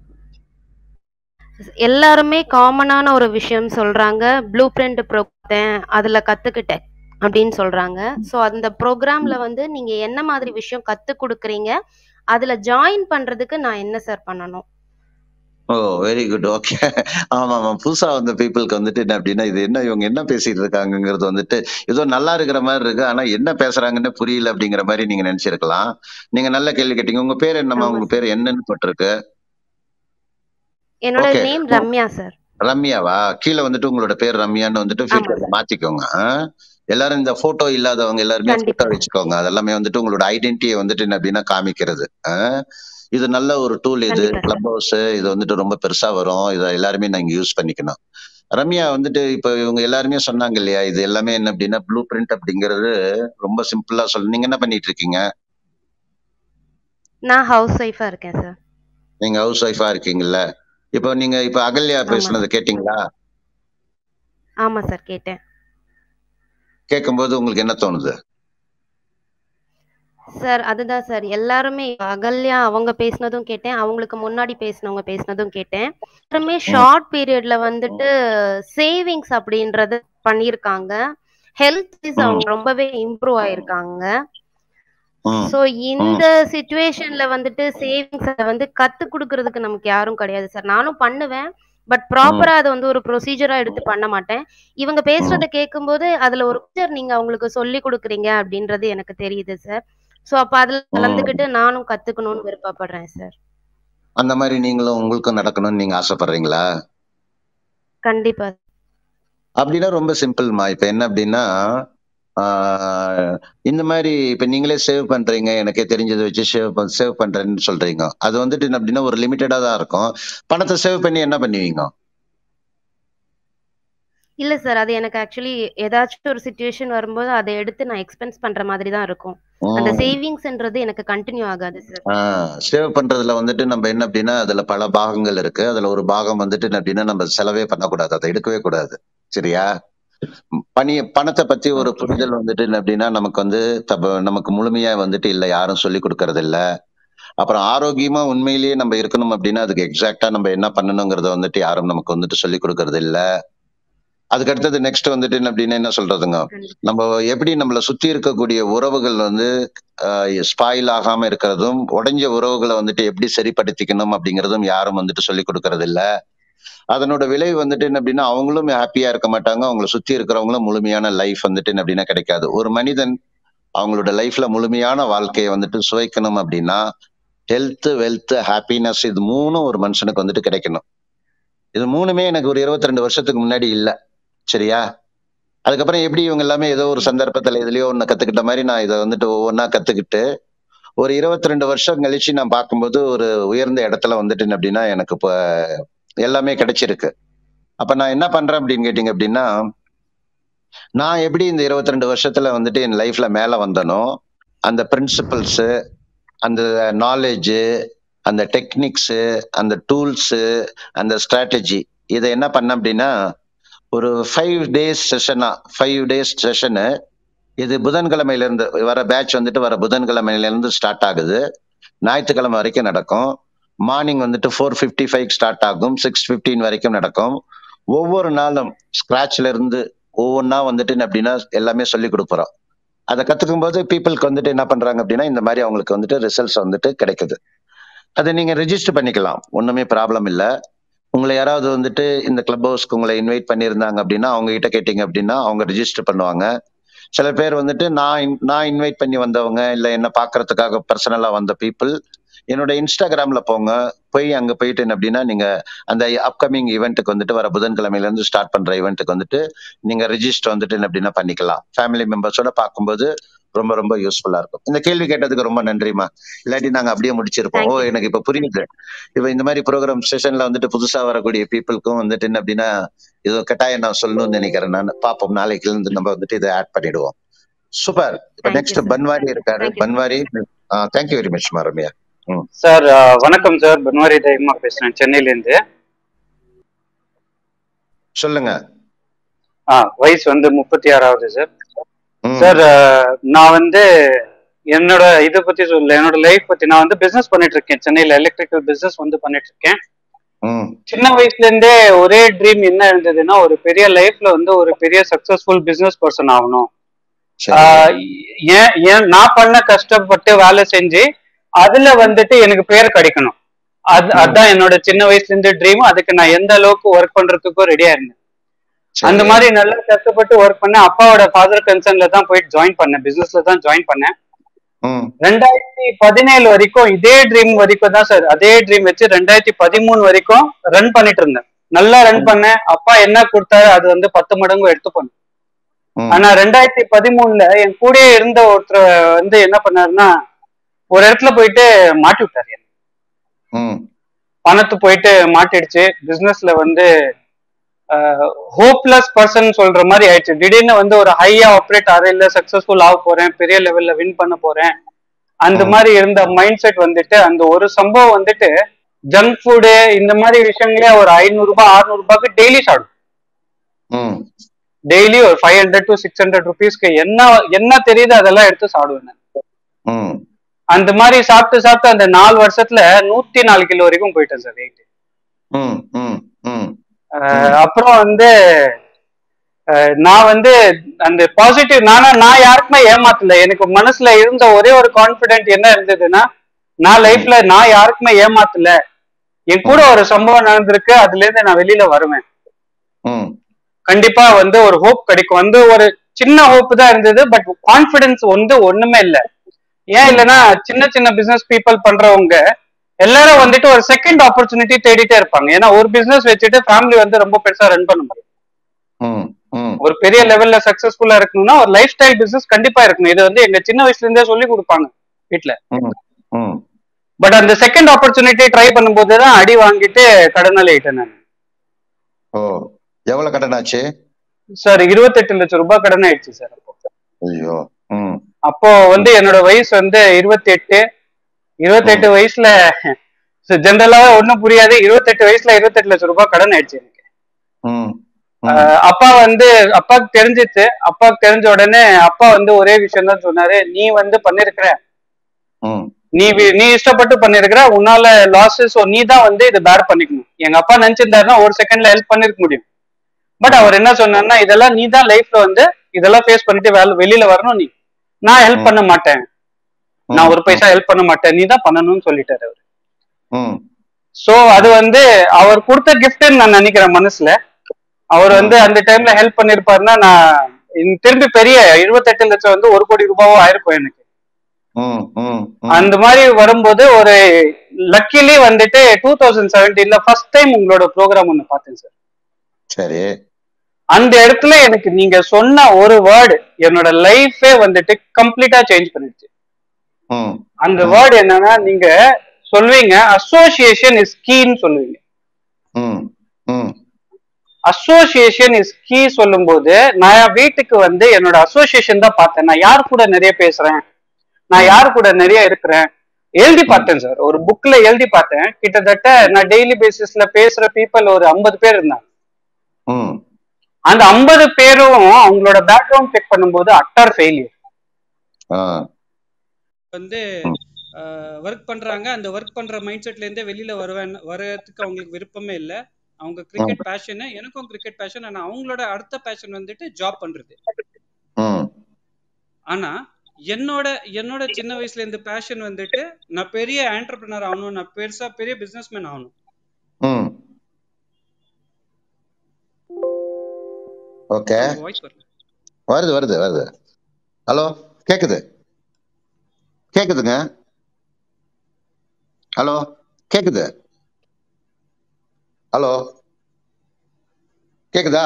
எல்லாருமே காமனான ஒரு விஷயம் சொல்றாங்க ப்ளூ பிரிண்ட் ப்ரோக்ராம் அதுல கத்துக்கிட்டேன் அப்படின்னு சொல்றாங்க ஸோ அந்த ப்ரோக்ராம்ல வந்து நீங்க என்ன மாதிரி விஷயம் கத்து கொடுக்குறீங்க அதுல ஜாயின் பண்றதுக்கு நான் என்ன சார் பண்ணணும் ஓ வெரி குட் ஓகே ஆமா ஆமா புதுசா வந்த பீப்புளுக்கு வந்துட்டு என்ன அப்படின்னா இது என்ன இவங்க என்ன பேசிட்டு இருக்காங்கங்கிறது வந்துட்டு ஏதோ நல்லா இருக்கிற மாதிரி இருக்கு ஆனா என்ன பேசுறாங்கன்னு புரியல அப்படிங்கிற மாதிரி நீங்க நினைச்சிருக்கலாம் நீங்க நல்ல கேள்வி கேட்டீங்க உங்க பேர் என்னம்மா ஆமா உங்க சார் பேர் என்னன்னு போட்டிருக்கு என்னோட ஓகே நேம் ரம்யா சார் ரம்யாவா கீழே வந்துட்டு உங்களோட பேர் ரம்யான்னு வந்துட்டு ஆமா ஃபியூச்சர்ல சார் மாத்திக்கோங்க ஆ? எல்லாரும் இந்த போட்டோ இல்லாதவங்க எல்லாருமே கண்டிப்பா போட்டோ சார் வச்சுக்கோங்க அதெல்லாமே வந்துட்டு உங்களோட ஐடென்டிட்டியை வந்துட்டு என்ன அப்படின்னா காமிக்கிறது ஆ? இது நல்ல ஒரு டூல் இது கண்டிப்பா சார் கிளப் ஹவுஸ் இது வந்துட்டு ரொம்ப பெருசா வரும் இதை எல்லாருமே நீங்க யூஸ் பண்ணிக்கணும் ரம்யா வந்துட்டு இப்ப இவங்க எல்லாருமே சொன்னாங்க இல்லையா இது எல்லாமே என்ன அப்படின்னா ப்ளூ பிரிண்ட் அப்படிங்கிறது ரொம்ப சிம்பிளா சொல்லு நீங்க என்ன பண்ணிட்டு இருக்கீங்க நான் ஹவுஸ் ஒய்ஃபா இருக்கேன் சார் நீங்க ஹவுஸ் ஒய்ஃபா இருக்கீங்கல்ல இப்போ நீங்க இப்ப அகல்யா ஆமா பேசுனது சார் கேட்டீங்களா ஆமா சார் கேட்டேன் கேட்கும்போது உங்களுக்கு என்ன தோணுது சார் அதுதான் சார் எல்லாருமே அகல்யா அவங்க பேசினதும் கேட்டேன் அவங்களுக்கு முன்னாடி பேசினவங்க பேசினதும் கேட்டேன் எல்லாருமே ம், ஷார்ட் பீரியட்ல வந்துட்டு சேவிங்ஸ் அப்படின்றது பண்ணியிருக்காங்க ஹெல்த் வைஸ் ம், அவங்க ரொம்பவே இம்ப்ரூவ் ஆயிருக்காங்க ம், ஸோ ம், இந்த சுச்சுவேஷன்ல வந்துட்டு சேவிங்ஸை வந்து கத்து கொடுக்கறதுக்கு நமக்கு யாரும் கிடையாது சார் நானும் பண்ணுவேன் பட் ம், ப்ராப்பரா அதை வந்து ஒரு ப்ரொசீஜரா எடுத்து பண்ண மாட்டேன் இவங்க ம், பேசுறத கேட்கும்போது அதுல ஒரு ப்ரொசீஜர் நீங்க அவங்களுக்கு சொல்லி கொடுக்குறீங்க அப்படின்றது எனக்கு தெரியுது சார் ஸோ அப்ப அதுல ம். கலந்துக்கிட்டு நானும் கத்துக்கணும்னு விருப்பப்படுறேன் சார் அந்த மாதிரி நீங்களும் உங்களுக்கும் நடக்கணும்னு நீங்க ஆசைப்படுறீங்களா கண்டிப்பா அப்படின்னா ரொம்ப சிம்பிள்மா இப்ப என்ன அப்படின்னா ஆஹ், இந்த மாதிரி இப்ப நீங்களே சேவ் பண்றீங்க எனக்கே தெரிஞ்சதை வச்சு சேவ் சேவ் பண்றேன்னு சொல்றீங்க அது வந்துட்டு என்ன அப்படின்னா ஒரு லிமிட்டடா தான் இருக்கும் பணத்தை சேவ் பண்ணி என்ன பண்ணுவீங்க இல்ல சார் அது எனக்கு ஆக்சுவலி ஏதாச்சும் ஒரு சுச்சுவேஷன் வரும்போது அதை எடுத்து நான் எக்ஸ்பென்ஸ் பண்ற மாதிரி தான் இருக்கும் அந்த ம். சேவிங்ஸ்ன்றது எனக்கு கண்டினியூ ஆகாது சார் ஆஹ் சேவ் பண்றதுல வந்துட்டு நம்ம என்ன அப்படின்னா அதுல பல பாகங்கள் இருக்கு அதுல ஒரு பாகம் வந்துட்டு என்ன அப்படின்னா நம்ம செலவே பண்ணக்கூடாது அதை எடுக்கவே கூடாது சரியா பணி பணத்தை பத்தி ஒரு ஓகே சார் புரிதல் வந்துட்டு என்ன அப்படின்னா நமக்கு வந்து தப்ப- நமக்கு முழுமையா வந்துட்டு இல்ல யாரும் சொல்லி கொடுக்கறது இல்ல அப்புறம் ஆரோக்கியமா உண்மையிலேயே நம்ம இருக்கணும் அப்படின்னா அதுக்கு எக்ஸாக்டா நம்ம என்ன பண்ணணுங்கிறத வந்துட்டு யாரும் நமக்கு வந்துட்டு சொல்லி கொடுக்கறது இல்ல அதுக்கு அடுத்தது நெக்ஸ்ட் வந்துட்டு என்ன அப்படின்னா என்ன சொல்றதுங்க கண்டிப்பா நம்ம எப்படி நம்மளை சுத்தி இருக்கக்கூடிய உறவுகள் வந்து ஸ்பாயில் ஆகாம இருக்கிறதும் உடைஞ்ச உறவுகளை வந்துட்டு எப்படி சரிப்படுத்திக்கணும் அப்படிங்கறதும் யாரும் வந்துட்டு சொல்லி கொடுக்கறது இல்ல அதனோட விளைவு வந்துட்டு என்ன அப்படின்னா அவங்களும் ஹாப்பியா இருக்க மாட்டாங்க அவங்கள சுத்தி இருக்கிறவங்களும் முழுமையான லைஃப் வந்துட்டு என்ன அப்படின்னா கிடைக்காது ஒரு மனிதன் அவங்களோட லைஃப்ல முழுமையான வாழ்க்கையை வந்துட்டு சுவைக்கணும் அப்படின்னா ஹெல்த் வெல்த் ஹாப்பினஸ் இது மூணும் ஒரு மனுஷனுக்கு வந்துட்டு கிடைக்கணும் இது மூணுமே எனக்கு ஒரு 22 ரெண்டு வருஷத்துக்கு முன்னாடி இல்ல சரியா அதுக்கப்புறம் எப்படி இவங்க எல்லாமே ஏதோ ஒரு சந்தர்ப்பத்துல எதுலயோ ஒண்ணு கத்துக்கிட்ட மாதிரி நான் இதை வந்துட்டு ஒவ்வொன்றா கத்துக்கிட்டு ஒரு 22 ரெண்டு வருஷம் கழிச்சு நான் பார்க்கும்போது ஒரு உயர்ந்த இடத்துல வந்துட்டு என்ன அப்படின்னா எனக்கு இப்போ எல்லாமே கிடைச்சிருக்கு அப்ப நான் என்ன பண்றேன் அப்படின்னு கேட்டீங்க அப்படின்னா நான் எப்படி இந்த 22 ரெண்டு வருஷத்துல வந்துட்டு என் லைஃப்ல மேல வந்தனோ அந்த பிரின்சிபல்ஸ் அந்த நாலேஜ் அந்த டெக்னிக்ஸ் அந்த டூல்ஸ் அந்த ஸ்ட்ராட்டஜி இதை என்ன பண்ண அப்படின்னா ஒரு ஃபைவ் டேஸ் செஷனா ஃபைவ் டேஸ் செஷனு இது புதன்கிழமையில இருந்து வர பேட்ச் வந்துட்டு வர புதன்கிழமையில இருந்து ஸ்டார்ட் ஆகுது ஞாயிற்றுக்கிழமை வரைக்கும் நடக்கும் மார்னிங் வந்துட்டு ஃபோர் ஃபிஃப்டி ஃபைவ் ஸ்டார்ட் ஆகும் சிக்ஸ் ஃபிஃப்டீன் வரைக்கும் நடக்கும் ஒவ்வொரு நாளும் ஸ்கிராச்ல இருந்து ஒவ்வொன்றா வந்துட்டு என்ன அப்படின்னா எல்லாமே சொல்லி கொடுக்குறோம் அதை கத்துக்கும் போது பீப்புளுக்கு வந்துட்டு என்ன பண்றாங்க அப்படின்னா இந்த மாதிரி அவங்களுக்கு வந்துட்டு ரிசல்ட்ஸ் வந்துட்டு கிடைக்குது அதை நீங்க ரெஜிஸ்டர் பண்ணிக்கலாம் ஒண்ணுமே ப்ராப்ளம் இல்லை உங்களை யாராவது வந்துட்டு இந்த கிளப் ஹவுஸ்க்கு உங்களை இன்வைட் பண்ணியிருந்தாங்க அப்படின்னா அவங்க கிட்ட கேட்டீங்க அப்படின்னா அவங்க ரெஜிஸ்டர் பண்ணுவாங்க சில பேர் வந்துட்டு நான் in- நான் இன்வைட் பண்ணி வந்தவங்க இல்ல என்ன பாக்குறதுக்காக பர்சனலா வந்த பீப்புள் என்னோட இன்ஸ்டாகிராம்ல போங்க போய் அங்க போயிட்டு என்ன அப்படின்னா நீங்க அந்த அப்கமிங் ஈவெண்ட்டுக்கு வந்துட்டு வர புதன்கிழமையில இருந்து ஸ்டார்ட் பண்ற ஈவெண்ட்டுக்கு வந்துட்டு நீங்க ரெஜிஸ்டர் வந்துட்டு என்ன அப்படின்னா பண்ணிக்கலாம் ஃபேமிலி மெம்பர்ஸோட பார்க்கும்போது ரொம்ப ரொம்ப யூஸ்ஃபுல்லா இருக்கும் இந்த கேள்வி கேட்டதுக்கு ரொம்ப நன்றிமா இல்லாட்டி நாங்க அப்படியே முடிச்சிருப்போம் ஓ தேங்க்யூ எனக்கு இப்ப புரியுது இப்ப இந்த மாதிரி ப்ரோக்ராம் செஷன்ல வந்துட்டு புதுசா வரக்கூடிய பீப்புளுக்கும் வந்துட்டு என்ன அப்படின்னா இது கட்டாயம் நான் சொல்லணும்னு நினைக்கிறேன் நான் பாப்போம் நாளைக்குல இருந்து நம்ம வந்துட்டு இதை ஆட் பண்ணிடுவோம் சூப்பர் இப்ப தேங்க்யூ நெக்ஸ்ட் சார் பன்வாரி இருக்காரு thank you sir Banwari thank you very much Ramya ம் சார் வணக்கம் சார் பன்வாரி தைமா பேசுறேன் சென்னையிலேருந்து சொல்லுங்க ஆ வயசு வந்து முப்பத்தி ஆறாவது சார் ம் சார் நான் வந்து என்னோட இதை பத்தி சொல்ல என்னோட லைஃப் பத்தி நான் வந்து பிசினஸ் பண்ணிட்டு இருக்கேன் சென்னையில எலக்ட்ரிக்கல் பிசினஸ் வந்து பண்ணிட்டு இருக்கேன் ம் சின்ன வயசுல இருந்தே ஒரே ட்ரீம் என்ன இருந்ததுன்னா ஒரு பெரிய லைஃப்ல வந்து ஒரு பெரிய சக்சஸ்ஃபுல் பிசினஸ் பர்சன் ஆகணும் சரி ஆஹ் ஏன் ஏன் நான் பண்ண கஷ்டப்பட்டு வேலை செஞ்சு அதுல வந்துட்டு எனக்கு பேர் கிடைக்கணும் அது ம். அதான் என்னோட சின்ன வயசுல இருந்து ட்ரீம் அதுக்கு நான் எந்த அளவுக்கு ஒர்க் பண்றதுக்கும் ரெடியா இருந்தேன் சரி. அந்த மாதிரி நல்லா கஷ்டப்பட்டு ஒர்க் பண்ணேன் அப்பாவோட ஃபாதர் கன்சர்ன்ல தான் போயிட்டு ஜாயின் பண்ணேன் பிசினஸ்ல தான் ஜாயின் பண்ணேன் ம் ரெண்டாயிரத்தி பதினேழு வரைக்கும் இதே ட்ரீம் வரைக்கும் தான் சார் அதே ட்ரீம் வச்சு ரெண்டாயிரத்தி பதிமூணு வரைக்கும் ரன் பண்ணிட்டு இருந்தேன் நல்லா ரன் பண்ணேன் அப்பா என்ன கொடுத்தாரு அது வந்து பத்து மடங்கு எடுத்து பண்ணேன் ம் ஆனா ரெண்டாயிரத்தி பதிமூணுல என் கூடயே இருந்த ஒருத்தர் வந்து என்ன பண்ணாருன்னா ஒரு இடத்துல போயிட்டு மாட்டி விட்டாரு என்னை. ம் பணத்து போயிட்டு மாட்டிடுச்சு பிசினஸ்ல வந்து ஹோப்லெஸ் பர்சன் சொல்ற மாதிரி ஆயிடுச்சு திடீர்னு வந்து ஒரு ஹையா ஆப்ரேட் ஆற இல்ல சக்சஸ்ஃபுல் ஆக போறேன் பெரிய லெவல்ல வின் பண்ண போறேன் அந்த ம். மாதிரி இருந்த மைண்ட் செட் வந்துட்டு அந்த ஒரு சம்பவம் வந்துட்டு ஜங்க் ஃபுட்டு இந்த மாதிரி விஷயங்களே ஒரு ஐநூறு ரூபாய் அறுநூறு ரூபாய்க்கு டெய்லி சாப்பிடும் ம் டெய்லி ஒரு five hundred to six hundred ருபீஸ்க்கு என்ன என்ன தெரியுது அதெல்லாம் எடுத்து சாப்பிடுவேன் நான். ம் அந்த மாதிரி சாப்பிட்டு சாப்பிட்டு அந்த நாலு வருஷத்துல நூத்தி நாலு கிலோ வரைக்கும் போயிட்டேன் சார் வெயிட் ம் ம் ம் அப்புறம் வந்து அஹ், நான் வந்து அந்த பாசிட்டிவ் நானா நான் யாருக்குமே ஏமாத்தல எனக்கு மனசுல இருந்த ஒரே ஒரு கான்பிடென்ட் என்ன இருந்ததுன்னா நான் லைஃப்ல நான் யாருக்குமே ஏமாத்தல என் கூட ஒரு சம்பவம் நடந்திருக்கு அதுல இருந்து நான் வெளியில வருவேன் ம் கண்டிப்பா வந்து ஒரு ஹோப் கிடைக்கும் வந்து ஒரு சின்ன ஹோப் தான் இருந்தது பட் கான்பிடன்ஸ் வந்து ஒண்ணுமே இல்ல ஏன் இல்லைன்னா சின்ன சின்ன பிசினஸ் பீப்புள் பண்றவங்க எல்லாரும் வந்துட்டு ஒரு செகண்ட் ஆப்பர்ச்சுனிட்டி தேடிட்டே இருப்பாங்க ஏன்னா ஒரு பிசினஸ் வச்சுட்டு ஃபேமிலி வந்து ரொம்ப பெருசா ரன் பண்ண முடியும் ம் ம் ஒரு பெரிய லெவல்ல சக்சஸ்ஃபுல்லா இருக்கணும்னா ஒரு லைஃப் ஸ்டைல் பிசினஸ் கண்டிப்பா இருக்கணும் இது வந்து எங்க சின்ன வயசுல இருந்தே சொல்லி கொடுப்பாங்க வீட்ல ம் ம் பட் அந்த செகண்ட் ஆப்பர்ச்சுனிட்டி ட்ரை பண்ணும்போது தான் அடி வாங்கிட்டு கடனாளி ஆயிட்டேன் நான் ஓ எவ்வளவு கடன் ஆச்சு சார் இருபத்தெட்டு லட்சம் ரூபாய் கடன் ஆயிடுச்சு சார் அப்போ ஐயோ ம் அப்போ வந்து என்னோட வயசு வந்து இருபத்தி எட்டு இருபத்தெட்டு வயசுல ஜென்ரலாவே ஒண்ணும் புரியாது இருபத்தெட்டு வயசுல இருபத்தெட்டு லட்சம் ரூபாய் கடன் ஆயிடுச்சு எனக்கு ம் ஆஹ் அப்பா வந்து அப்பாவுக்கு தெரிஞ்சிச்சு அப்பாவுக்கு தெரிஞ்ச உடனே அப்பா வந்து ஒரே விஷயம் தான் சொன்னாரு நீ வந்து பண்ணிருக்கிற ம் நீ வி- நீ இஷ்டப்பட்டு பண்ணிருக்கிற உன்னால லாஸஸ் நீ தான் வந்து இது பேர் பண்ணிக்கணும் எங்க அப்பா நினைச்சிருந்தாருன்னா ஒரு செகண்ட்ல ஹெல்ப் பண்ணிருக்க முடியும் பட் அவர் என்ன சொன்னார்னா இதெல்லாம் நீ தான் லைஃப்ல வந்து இதெல்லாம் ஃபேஸ் பண்ணிட்டு வேலை வெளியில வரணும் நீ நான் ஹெல்ப் பண்ண மாட்டேன் நான் ஒரு பைசா ஹெல்ப் பண்ண மாட்டேன் நீ தான் பண்ணணும்னு சொல்லிட்டாரு அவர் ம் சோ அது வந்து அவர் கொடுத்த கிஃப்ட்னு நான் நினைக்கிறேன் மனசுல அவர் வந்து அந்த டைம்ல ஹெல்ப் பண்ணிருப்பாருன்னா நான் இந்த திரும்பி பெரிய இருபத்தெட்டு லட்சம் வந்து ஒரு கோடி ரூபாவோ ஆயிருக்கும் எனக்கு ம் ம் ம். அந்த மாதிரி வரும்போது ஒரு லக்கிலி வந்துட்டு டூ தௌசண்ட் செவன்டீன்ல ஃபர்ஸ்ட் டைம் உங்களோட ப்ரோக்ராம் ஒன்று பார்த்தேன் சார் சரி அந்த இடத்துல எனக்கு நீங்க சொன்ன ஒரு வேர்டு என்னோட லைஃபே வந்துட்டு கம்ப்ளீட்டா சேஞ்ச் பண்ணிடுச்சு ம் அந்த வேர்டு என்னன்னா நீங்க சொல்வீங்க அசோசியேஷன் இஸ் கீன்னு சொல்லுவீங்க ம் ம் அசோசியேஷன் இஸ் கீ சொல்லும்போது நான் என் வீட்டுக்கு வந்து என்னோட அசோசியேஷன் தான் பார்த்தேன் நான் யார் கூட நிறைய பேசுறேன் நான் யார் கூட நிறைய இருக்கிறேன் எழுதி பார்த்தேன் சார் ஒரு புக்ல எழுதி பார்த்தேன் கிட்டத்தட்ட நான் டெய்லி பேசிஸ்ல பேசுற பீப்புள் ஒரு ஐம்பது பேர் இருந்தாங்க ம் அந்த ஐம்பது பேரும் அவங்களோட பேக்ரவுண்ட் செக் பண்ணும்போது அட்டர் ஃபெயிலியர் ஆ வந்து ஒர்க் பண்றாங்க அந்த ஒர்க் பண்ற மைண்ட் செட்ல இருந்தே வெளியில வருவேன் வரதுக்கு அவங்களுக்கு விருப்பமே இல்லை அவங்க கிரிக்கெட் பேஷனு எனக்கும் கிரிக்கெட் பேஷன் ஆனா அவங்களோட அடுத்த பேஷன் வந்துட்டு ஜாப் பண்றது ம் ஆனா என்னோட என்னோட சின்ன வயசுல இந்த பேஷன் வந்துட்டு நான் பெரிய ஆண்டர்பிரினர் ஆகணும் நான் பெருசா பெரிய பிசினஸ்மேன் ஆகணும் ம் ஓகே வாய்ஸ் வரல வருது வருது வருது ஹலோ கேக்குது கேக்குதுங்க ஹலோ கேக்குது ஹலோ கேக்குதா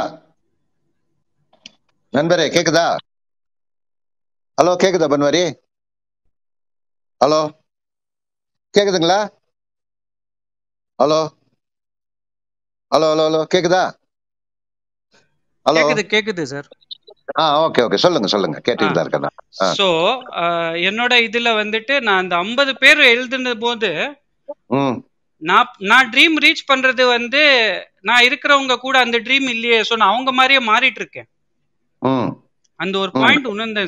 நண்பரே கேக்குதா ஹலோ கேக்குதா பன்வாரி ஹலோ கேக்குதுங்களா ஹலோ ஹலோ ஹலோ ஹலோ கேக்குதா ஹலோ கேக்குது கேக்குது சார் ஆ ஓகே ஓகே சொல்லுங்க சொல்லுங்க கேட்டுட்டு தான் இருக்கேன் நான். ஆ. சோ என்னோட இதுல வந்துட்டு நான் அந்த ஐம்பது பேர் எழுதுன போது ம் நான் நான் ட்ரீம் ரீச் பண்றது வந்து நான் இருக்கிறவங்க கூட அந்த ட்ரீம் இல்லையே ஸோ நான் அவங்க மாதிரியே மாறிட்டு இருக்கேன் ம் அந்த ஒரு ம். பாயிண்ட் உணர்ந்தேன் சார்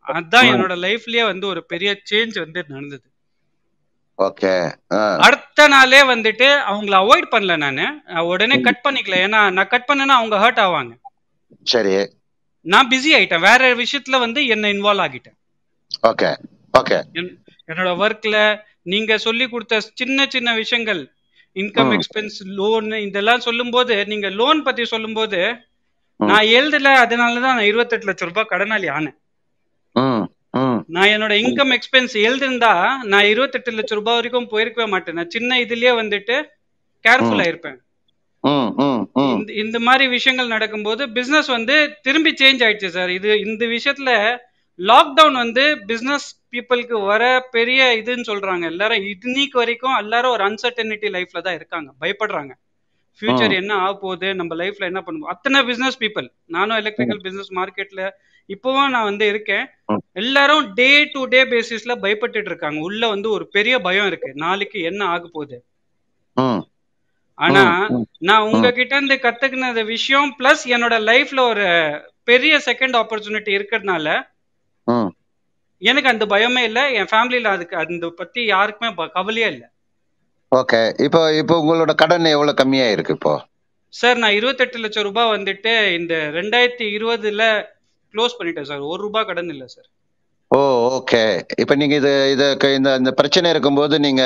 அதான் ம் என்னோட லைஃப்லயே வந்து ஒரு பெரிய சேஞ்ச் வந்து நடந்தது ஓகே அடுத்த நாளே வந்துட்டு அவங்கள அவாய்ட் பண்ணல நானு நான் உடனே ம் கட் பண்ணிக்கல ஏன்னா நான் கட் பண்ணேன்னா அவங்க ஹர்ட் ஆவாங்க சரி நான் பிஸி ஆயிட்டேன் வேற விஷயத்துல வந்து என்ன இன்வால்வ் ஆகிட்டேன் ஓகே ஓகே என்- என்னோட ஒர்க்ல நீங்க சொல்லி கொடுத்த சின்ன சின்ன விஷயங்கள் இன்கம் ம் எக்ஸ்பென்ஸ் லோன் இதெல்லாம் சொல்லும்போது நீங்க லோன் பத்தி சொல்லும்போது ம் நான் எழுதல அதனாலதான் நான் இருபத்தெட்டு லட்சம் ரூபாய் கடனாளி ஆனேன் ம் ம் நான் என்னோட ம் இன்கம் எக்ஸ்பென்ஸ் எழுதிருந்தா நான் இருபத்தெட்டு லட்சம் ரூபாய் வரைக்கும் போயிருக்கவே மாட்டேன் நான் சின்ன இதுலயே வந்துட்டு ம் கேர்ஃபுல்லா இருப்பேன் ம் ம் ம் இந்த இந்த மாதிரி விஷயங்கள் நடக்கும்போது பிசினஸ் வந்து திரும்பி சேஞ்ச் ஆயிடுச்சு சார் இது இந்த விஷயத்துல லாக்டவுன் வந்து பிசினஸ் பீப்புளுக்கு வர பெரிய இதுன்னு சொல்றாங்க எல்லாரும் இன்னைக்கு வரைக்கும் எல்லாரும் ஒரு அன்சர்டனிட்டி லைஃப்ல தான் இருக்காங்க பயப்படுறாங்க ஃபியூச்சர் ம் என்ன ஆக போகுது நம்ம லைஃப்ல என்ன பண்ணுவோம் அத்தனை பிசினஸ் பீப்புள் நானும் ம் எலக்ட்ரிக்கல் பிசினஸ் மார்க்கெட்ல இப்பவும் நான் வந்து இருக்கேன் ம் எல்லாரும் டே டு டே பேசிஸ்ல பயப்பட்டுட்டு இருக்காங்க உள்ள வந்து ஒரு பெரிய பயம் இருக்கு நாளைக்கு என்ன ஆக போகுது ம் ஆனா ம் ம் நான் ம் உங்ககிட்ட இருந்து கத்துக்கினது விஷயம் பிளஸ் என்னோட லைஃப்ல ஒரு பெரிய செகண்ட் ஆப்பர்ச்சுனிட்டி இருக்கிறதுனால ம் எனக்கு அந்த பயமே இல்லை என் ஃபேமிலியில அதுக்கு அந்த பத்தி யாருக்குமே ப- கவலையே இல்லை ஓகே இப்போ இப்போ உங்களோட கடன் எவ்வளவு கம்மியா இருக்கு இப்போ சார் நான் இருபத்தெட்டு லட்சம் ரூபாய் வந்துட்டு இந்த ரெண்டாயிரத்தி இருபதுல க்ளோஸ் பண்ணிட்டேன் சார் ஒரு ரூபாய் கடன் இல்லை சார் ஓ ஓகே இப்போ நீங்க இது இது க- இந்த இந்த பிரச்சனை இருக்கும்போது நீங்க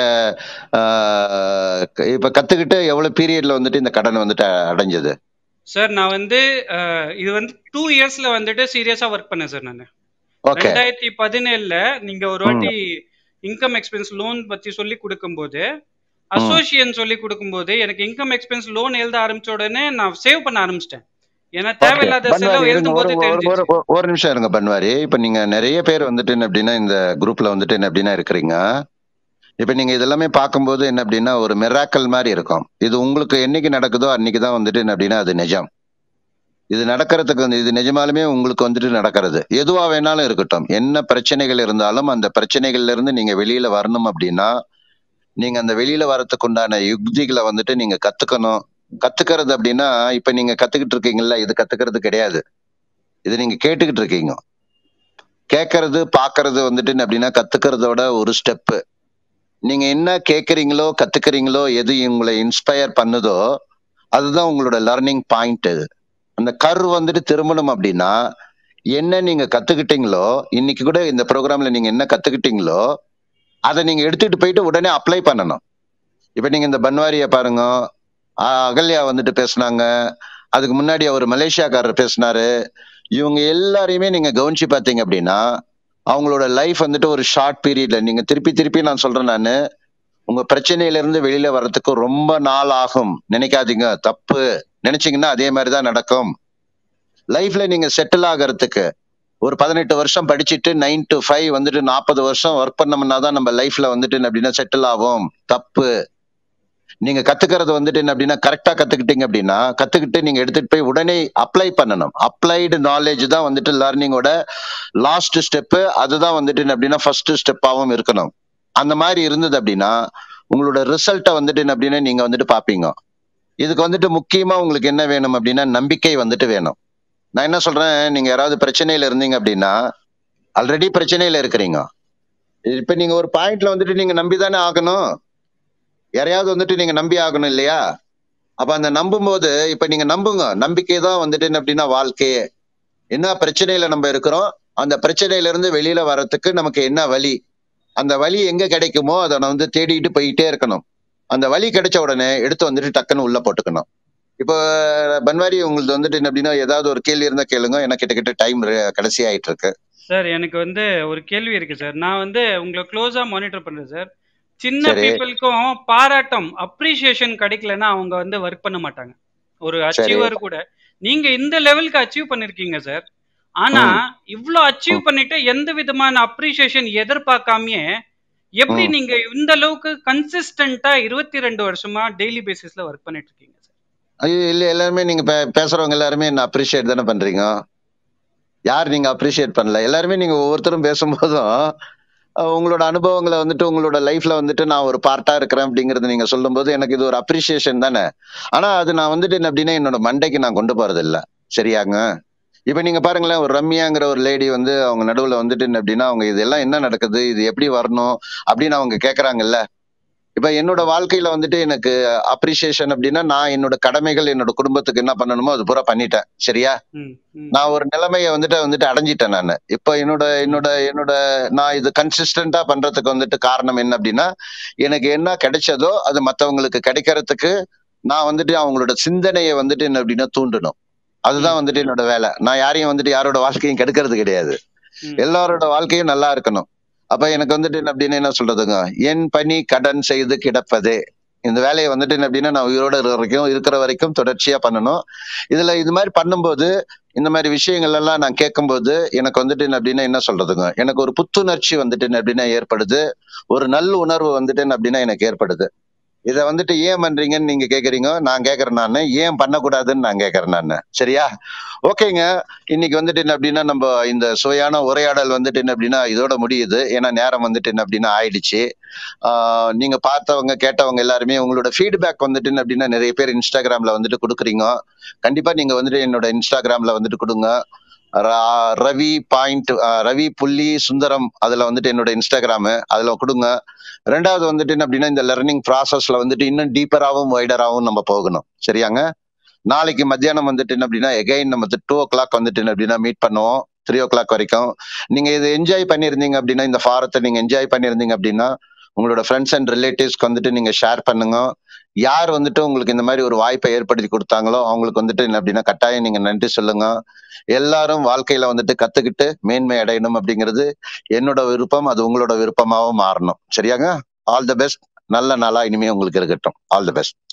ஆஹ், க- இப்ப கத்துக்கிட்டு எவ்வளவு பீரியட்ல வந்துட்டு இந்த கடன் வந்துட்டு அடைஞ்சது சார் நான் வந்து அஹ், இது வந்து டூ இயர்ஸ்ல வந்துட்டு சீரியஸா ஒர்க் பண்ணேன் சார் நான் ஓகே ரெண்டாயிரத்தி பதினேழுல நீங்க ஒரு ம் வாட்டி இன்கம் எக்ஸ்பென்ஸ் லோன் பத்தி சொல்லி கொடுக்கும்போது ம் அசோசியேஷன் சொல்லி கொடுக்கும்போது எனக்கு இன்கம் எக்ஸ்பென்ஸ் லோன் எழுத ஆரம்பிச்ச உடனே நான் சேவ் பண்ண ஆரம்பிச்சிட்டேன் ஏன்னா ஓகே தேவையில்லாத பன்வாரி செலவு இருங்க எழுதும் ஒரு போது ஒரு ஒரு தெரிஞ்சிச்சு ஒரு ஒரு நிமிஷம் இருங்க பன்வாரி இப்ப நீங்க நிறைய பேர் வந்துட்டு என்ன அப்படின்னா இந்த குரூப்ல வந்துட்டு என்ன அப்படின்னா இருக்கிறீங்க இப்ப நீங்க இதெல்லாமே பார்க்கும்போது என்ன அப்படின்னா ஒரு மிராக்கல் மாதிரி இருக்கும் இது உங்களுக்கு என்னைக்கு நடக்குதோ அன்னைக்கு தான் வந்துட்டு என்ன அப்படின்னா அது நிஜம் இது நடக்கிறதுக்கு வந்து இது நிஜமாலுமே உங்களுக்கு வந்துட்டு நடக்கிறது எதுவா வேணாலும் இருக்கட்டும் என்ன பிரச்சனைகள் இருந்தாலும் அந்த பிரச்சனைகள்ல இருந்து நீங்க வெளியில வரணும் அப்படின்னா நீங்க அந்த வெளியில வரதுக்கு உண்டான யுக்திகளை வந்துட்டு நீங்க கத்துக்கணும் கத்துக்கிறது அப்படின்னா இப்ப நீங்க கத்துக்கிட்டு இருக்கீங்கல்ல இது கத்துக்கிறது கிடையாது இது நீங்க கேட்டுக்கிட்டு இருக்கீங்க கேட்கறது பாக்குறது வந்துட்டு என்ன அப்படின்னா கத்துக்கிறதோட ஒரு ஸ்டெப்பு நீங்க என்ன கேட்கறீங்களோ கத்துக்கிறீங்களோ எது உங்களை இன்ஸ்பயர் பண்ணுதோ அதுதான் உங்களோட லர்னிங் பாயிண்ட் அது அந்த கர் வந்துட்டு திரும்பணும் அப்படின்னா என்ன நீங்க கத்துக்கிட்டீங்களோ இன்னைக்கு கூட இந்த ப்ரோக்ராம்ல நீங்க என்ன கத்துக்கிட்டீங்களோ அதை நீங்க எடுத்துட்டு போயிட்டு உடனே அப்ளை பண்ணணும் இப்ப நீங்க இந்த பன்வாரியை பாருங்க ஆஹ் அகல்யா வந்துட்டு பேசுனாங்க அதுக்கு முன்னாடி அவர் மலேசியாக்காரர் பேசினாரு இவங்க எல்லாரையுமே நீங்க கவனிச்சு பார்த்தீங்க அப்படின்னா அவங்களோட லைஃப் வந்துட்டு ஒரு ஷார்ட் பீரியட்ல நீங்க திருப்பி திருப்பி நான் சொல்றேன் நானு உங்க பிரச்சனையில இருந்து வெளியில வர்றதுக்கு ரொம்ப நாள் ஆகும் நினைக்காதீங்க தப்பு நினைச்சீங்கன்னா அதே மாதிரி தான் நடக்கும் லைஃப்ல நீங்க செட்டில் ஆகிறதுக்கு ஒரு பதினெட்டு வருஷம் படிச்சுட்டு நைன் டு ஃபைவ் வந்துட்டு நாற்பது வருஷம் ஒர்க் பண்ணோம்னா தான் நம்ம லைஃப்ல வந்துட்டு என்ன அப்படின்னா செட்டில் ஆகும் தப்பு நீங்க கத்துக்கிறது வந்துட்டு என்ன அப்படின்னா கரெக்டா கத்துக்கிட்டீங்க அப்படின்னா கத்துக்கிட்டு நீங்க எடுத்துட்டு போய் உடனே அப்ளை பண்ணணும் அப்ளைடு நாலேஜ் தான் வந்துட்டு லேர்னிங்கோட லாஸ்ட் ஸ்டெப்பு அதுதான் வந்துட்டு என்ன அப்படின்னா ஃபர்ஸ்ட் ஸ்டெப்பாகவும் இருக்கணும் அந்த மாதிரி இருந்தது அப்படின்னா உங்களோட ரிசல்ட்டை வந்துட்டு என்ன அப்படின்னா நீங்க வந்துட்டு பாப்பீங்க இதுக்கு வந்துட்டு முக்கியமா உங்களுக்கு என்ன வேணும் அப்படின்னா நம்பிக்கை வந்துட்டு வேணும் நான் என்ன சொல்றேன் நீங்க யாராவது பிரச்சனையில இருந்தீங்க அப்படின்னா ஆல்ரெடி பிரச்சனையில இருக்கிறீங்க இப்ப நீங்க ஒரு பாயிண்ட்ல வந்துட்டு நீங்க நம்பி தானே ஆகணும் யாரையாவது வந்துட்டு நீங்க நம்பி ஆகணும் இல்லையா அப்ப அந்த நம்பும் போது இப்ப நீங்க நம்புங்க நம்பிக்கை தான் வந்துட்டு என்ன அப்படின்னா வாழ்க்கையே என்ன பிரச்சனையில நம்ம இருக்கிறோம் அந்த பிரச்சனையில இருந்து வெளியில வர்றதுக்கு நமக்கு என்ன வழி அந்த வழி எங்க கிடைக்குமோ அதை நான் வந்து தேடிட்டு போயிட்டே இருக்கணும் அந்த வழி கிடைச்ச உடனே எடுத்து வந்துட்டு டக்குன்னு உள்ள போட்டுக்கணும் இப்போ பன்வாரி உங்களுக்கு வந்துட்டு என்ன அப்படின்னா ஏதாவது ஒரு கேள்வி இருந்தா கேளுங்க எனக்கு கிட்ட கிட்ட டைம் கடைசி ஆயிட்டு இருக்கு சார் எனக்கு வந்து ஒரு கேள்வி இருக்கு சார் நான் வந்து உங்களை க்ளோஸா மானிட்டர் பண்றேன் சார் சின்ன சரி பீப்புளுக்கும் பாராட்டம் அப்ரிசியேஷன் கிடைக்கலன்னா அவங்க வந்து ஒர்க் பண்ண மாட்டாங்க ஒரு சரி அச்சீவர் கூட நீங்க இந்த லெவலுக்கு அச்சீவ் பண்ணிருக்கீங்க சார் ஆனா ம் இவ்ளோ அச்சீவ் ம் பண்ணிட்டு எந்த விதமான அப்ரிசியேஷன் எதிர்பார்க்காமயே எப்படி ம் நீங்க இந்த அளவுக்கு கன்சிஸ்டன்டா இருபத்தி ரெண்டு வருஷமா டெய்லி பேசிஸ்ல ஒர்க் பண்ணிட்டு இருக்கீங்க சார் ஐயோ இல்ல எல்லாருமே நீங்க பே- பேசுறவங்க எல்லாருமே என்ன அப்ரிஷியேட் தானே பண்றீங்க யார் நீங்க அப்ரிஷியேட் பண்ணல எல்லாருமே நீங்க ஒவ்வொருத்தரும் பேசும்போதும் அஹ், உங்களோட அனுபவங்களை வந்துட்டு உங்களோட லைஃப்ல வந்துட்டு நான் ஒரு பார்ட்டா இருக்கிறேன் அப்படிங்கறது நீங்க சொல்லும்போது எனக்கு இது ஒரு அப்ரிசியேஷன் தானே ஆனா அது நான் வந்துட்டு என்ன அப்படின்னா என்னோட மண்டைக்கு நான் கொண்டு போறது இல்ல சரியாங்க இப்ப நீங்க பாருங்களேன் ஒரு ரம்யாங்கிற ஒரு லேடி வந்து அவங்க நடுவுல வந்துட்டு என்ன அப்படின்னா அவங்க இதெல்லாம் என்ன நடக்குது இது எப்படி வரணும் அப்படின்னு அவங்க கேக்குறாங்கல்ல இப்ப என்னோட வாழ்க்கையில வந்துட்டு எனக்கு அப்ரிசியேஷன் அப்படின்னா நான் என்னோட கடமைகள் என்னோட குடும்பத்துக்கு என்ன பண்ணணுமோ அது பூரா பண்ணிட்டேன் சரியா ம் ம் நான் ஒரு நிலைமையை வந்துட்டு வந்துட்டு அடைஞ்சிட்டேன் நான் இப்ப என்னோட என்னோட என்னோட நான் இது கன்சிஸ்டண்டா பண்றதுக்கு வந்துட்டு காரணம் என்ன அப்படின்னா எனக்கு என்ன கிடைச்சதோ அது மத்தவங்களுக்கு கிடைக்கிறதுக்கு நான் வந்துட்டு அவங்களோட சிந்தனையை வந்துட்டு என்ன அப்படின்னா தூண்டணும் அதுதான் ம் வந்துட்டு என்னோட வேலை நான் யாரையும் வந்துட்டு யாரோட வாழ்க்கையும் கெடுக்கிறது கிடையாது ம் எல்லாரோட வாழ்க்கையும் நல்லா இருக்கணும் அப்ப எனக்கு வந்துட்டு என்ன அப்படின்னு என்ன சொல்றதுங்க என் பணி கடன் செய்து கிடப்பதே இந்த வேலையை வந்துட்டு என்ன அப்படின்னா நான் உயிரோட இருக்கிற வரைக்கும் இருக்கிற வரைக்கும் தொடர்ச்சியா பண்ணணும் இதுல இது மாதிரி பண்ணும்போது இந்த மாதிரி விஷயங்கள் எல்லாம் நான் கேட்கும்போது எனக்கு வந்துட்டு என்ன அப்படின்னா என்ன சொல்றதுங்க எனக்கு ஒரு புத்துணர்ச்சி வந்துட்டு என்ன அப்படின்னா ஏற்படுது ஒரு நல்ல உணர்வு வந்துட்டு என்ன அப்படின்னா எனக்கு ஏற்படுது இதை வந்துட்டு ஏன் பண்றீங்கன்னு நீங்க கேக்குறீங்க நான் கேக்குறேன் நான் ஏன் பண்ணக்கூடாதுன்னு நான் கேக்குறேன் நான் சரியா ஓகேங்க இன்னைக்கு வந்துட்டு என்ன அப்படின்னா நம்ம இந்த சுவையான உரையாடல் வந்துட்டு என்ன அப்படின்னா இதோட முடியுது ஏன்னா நேரம் வந்துட்டு என்ன அப்படின்னா ஆயிடுச்சு ஆஹ் நீங்க பார்த்தவங்க கேட்டவங்க எல்லாருமே உங்களோட ஃபீட்பேக் வந்துட்டு என்ன அப்படின்னா நிறைய பேர் இன்ஸ்டாகிராம்ல வந்துட்டு கொடுக்குறீங்க கண்டிப்பா நீங்க வந்துட்டு என்னோட இன்ஸ்டாகிராம்ல வந்துட்டு கொடுங்க ரா- ரவி பாயிண்ட் ரவி புள்ளி சுந்தரம் அதுல வந்துட்டு என்னோட இன்ஸ்டாகிராமு அதுல கொடுங்க ரெண்டாவது வந்துட்டு என்ன அப்படின்னா இந்த லெர்னிங் ப்ராசஸ்ல வந்துட்டு இன்னும் டீப்பராகவும் வைடராகவும் நம்ம போகணும் சரியாங்க நாளைக்கு மத்தியானம் வந்துட்டு என்ன அப்படின்னா எகைன் நம்ம டூ ஓ கிளாக் வந்துட்டு என்ன அப்படின்னா மீட் பண்ணுவோம் த்ரீ ஓ கிளாக் வரைக்கும் நீங்க இதை என்ஜாய் பண்ணியிருந்தீங்க அப்படின்னா இந்த ஃபாரத்தை நீங்க என்ஜாய் பண்ணியிருந்தீங்க அப்படின்னா உங்களோட ஃப்ரெண்ட்ஸ் அண்ட் ரிலேட்டிவ்ஸ்க்கு வந்துட்டு நீங்க ஷேர் பண்ணுங்க யார் வந்துட்டு உங்களுக்கு இந்த மாதிரி ஒரு வாய்ப்பை ஏற்படுத்தி கொடுத்தாங்களோ அவங்களுக்கு வந்துட்டு என்ன அப்படின்னா கட்டாயம் நீங்க நன்றி சொல்லுங்க எல்லாரும் வாழ்க்கையில வந்துட்டு கத்துக்கிட்டு மேன்மை அடையணும் அப்படிங்கிறது என்னோட விருப்பம் அது உங்களோட விருப்பமாவும் மாறணும் சரியாங்க ஆல் தி பெஸ்ட் நல்ல நாளா இனிமே உங்களுக்கு இருக்கட்டும் ஆல் தி பெஸ்ட்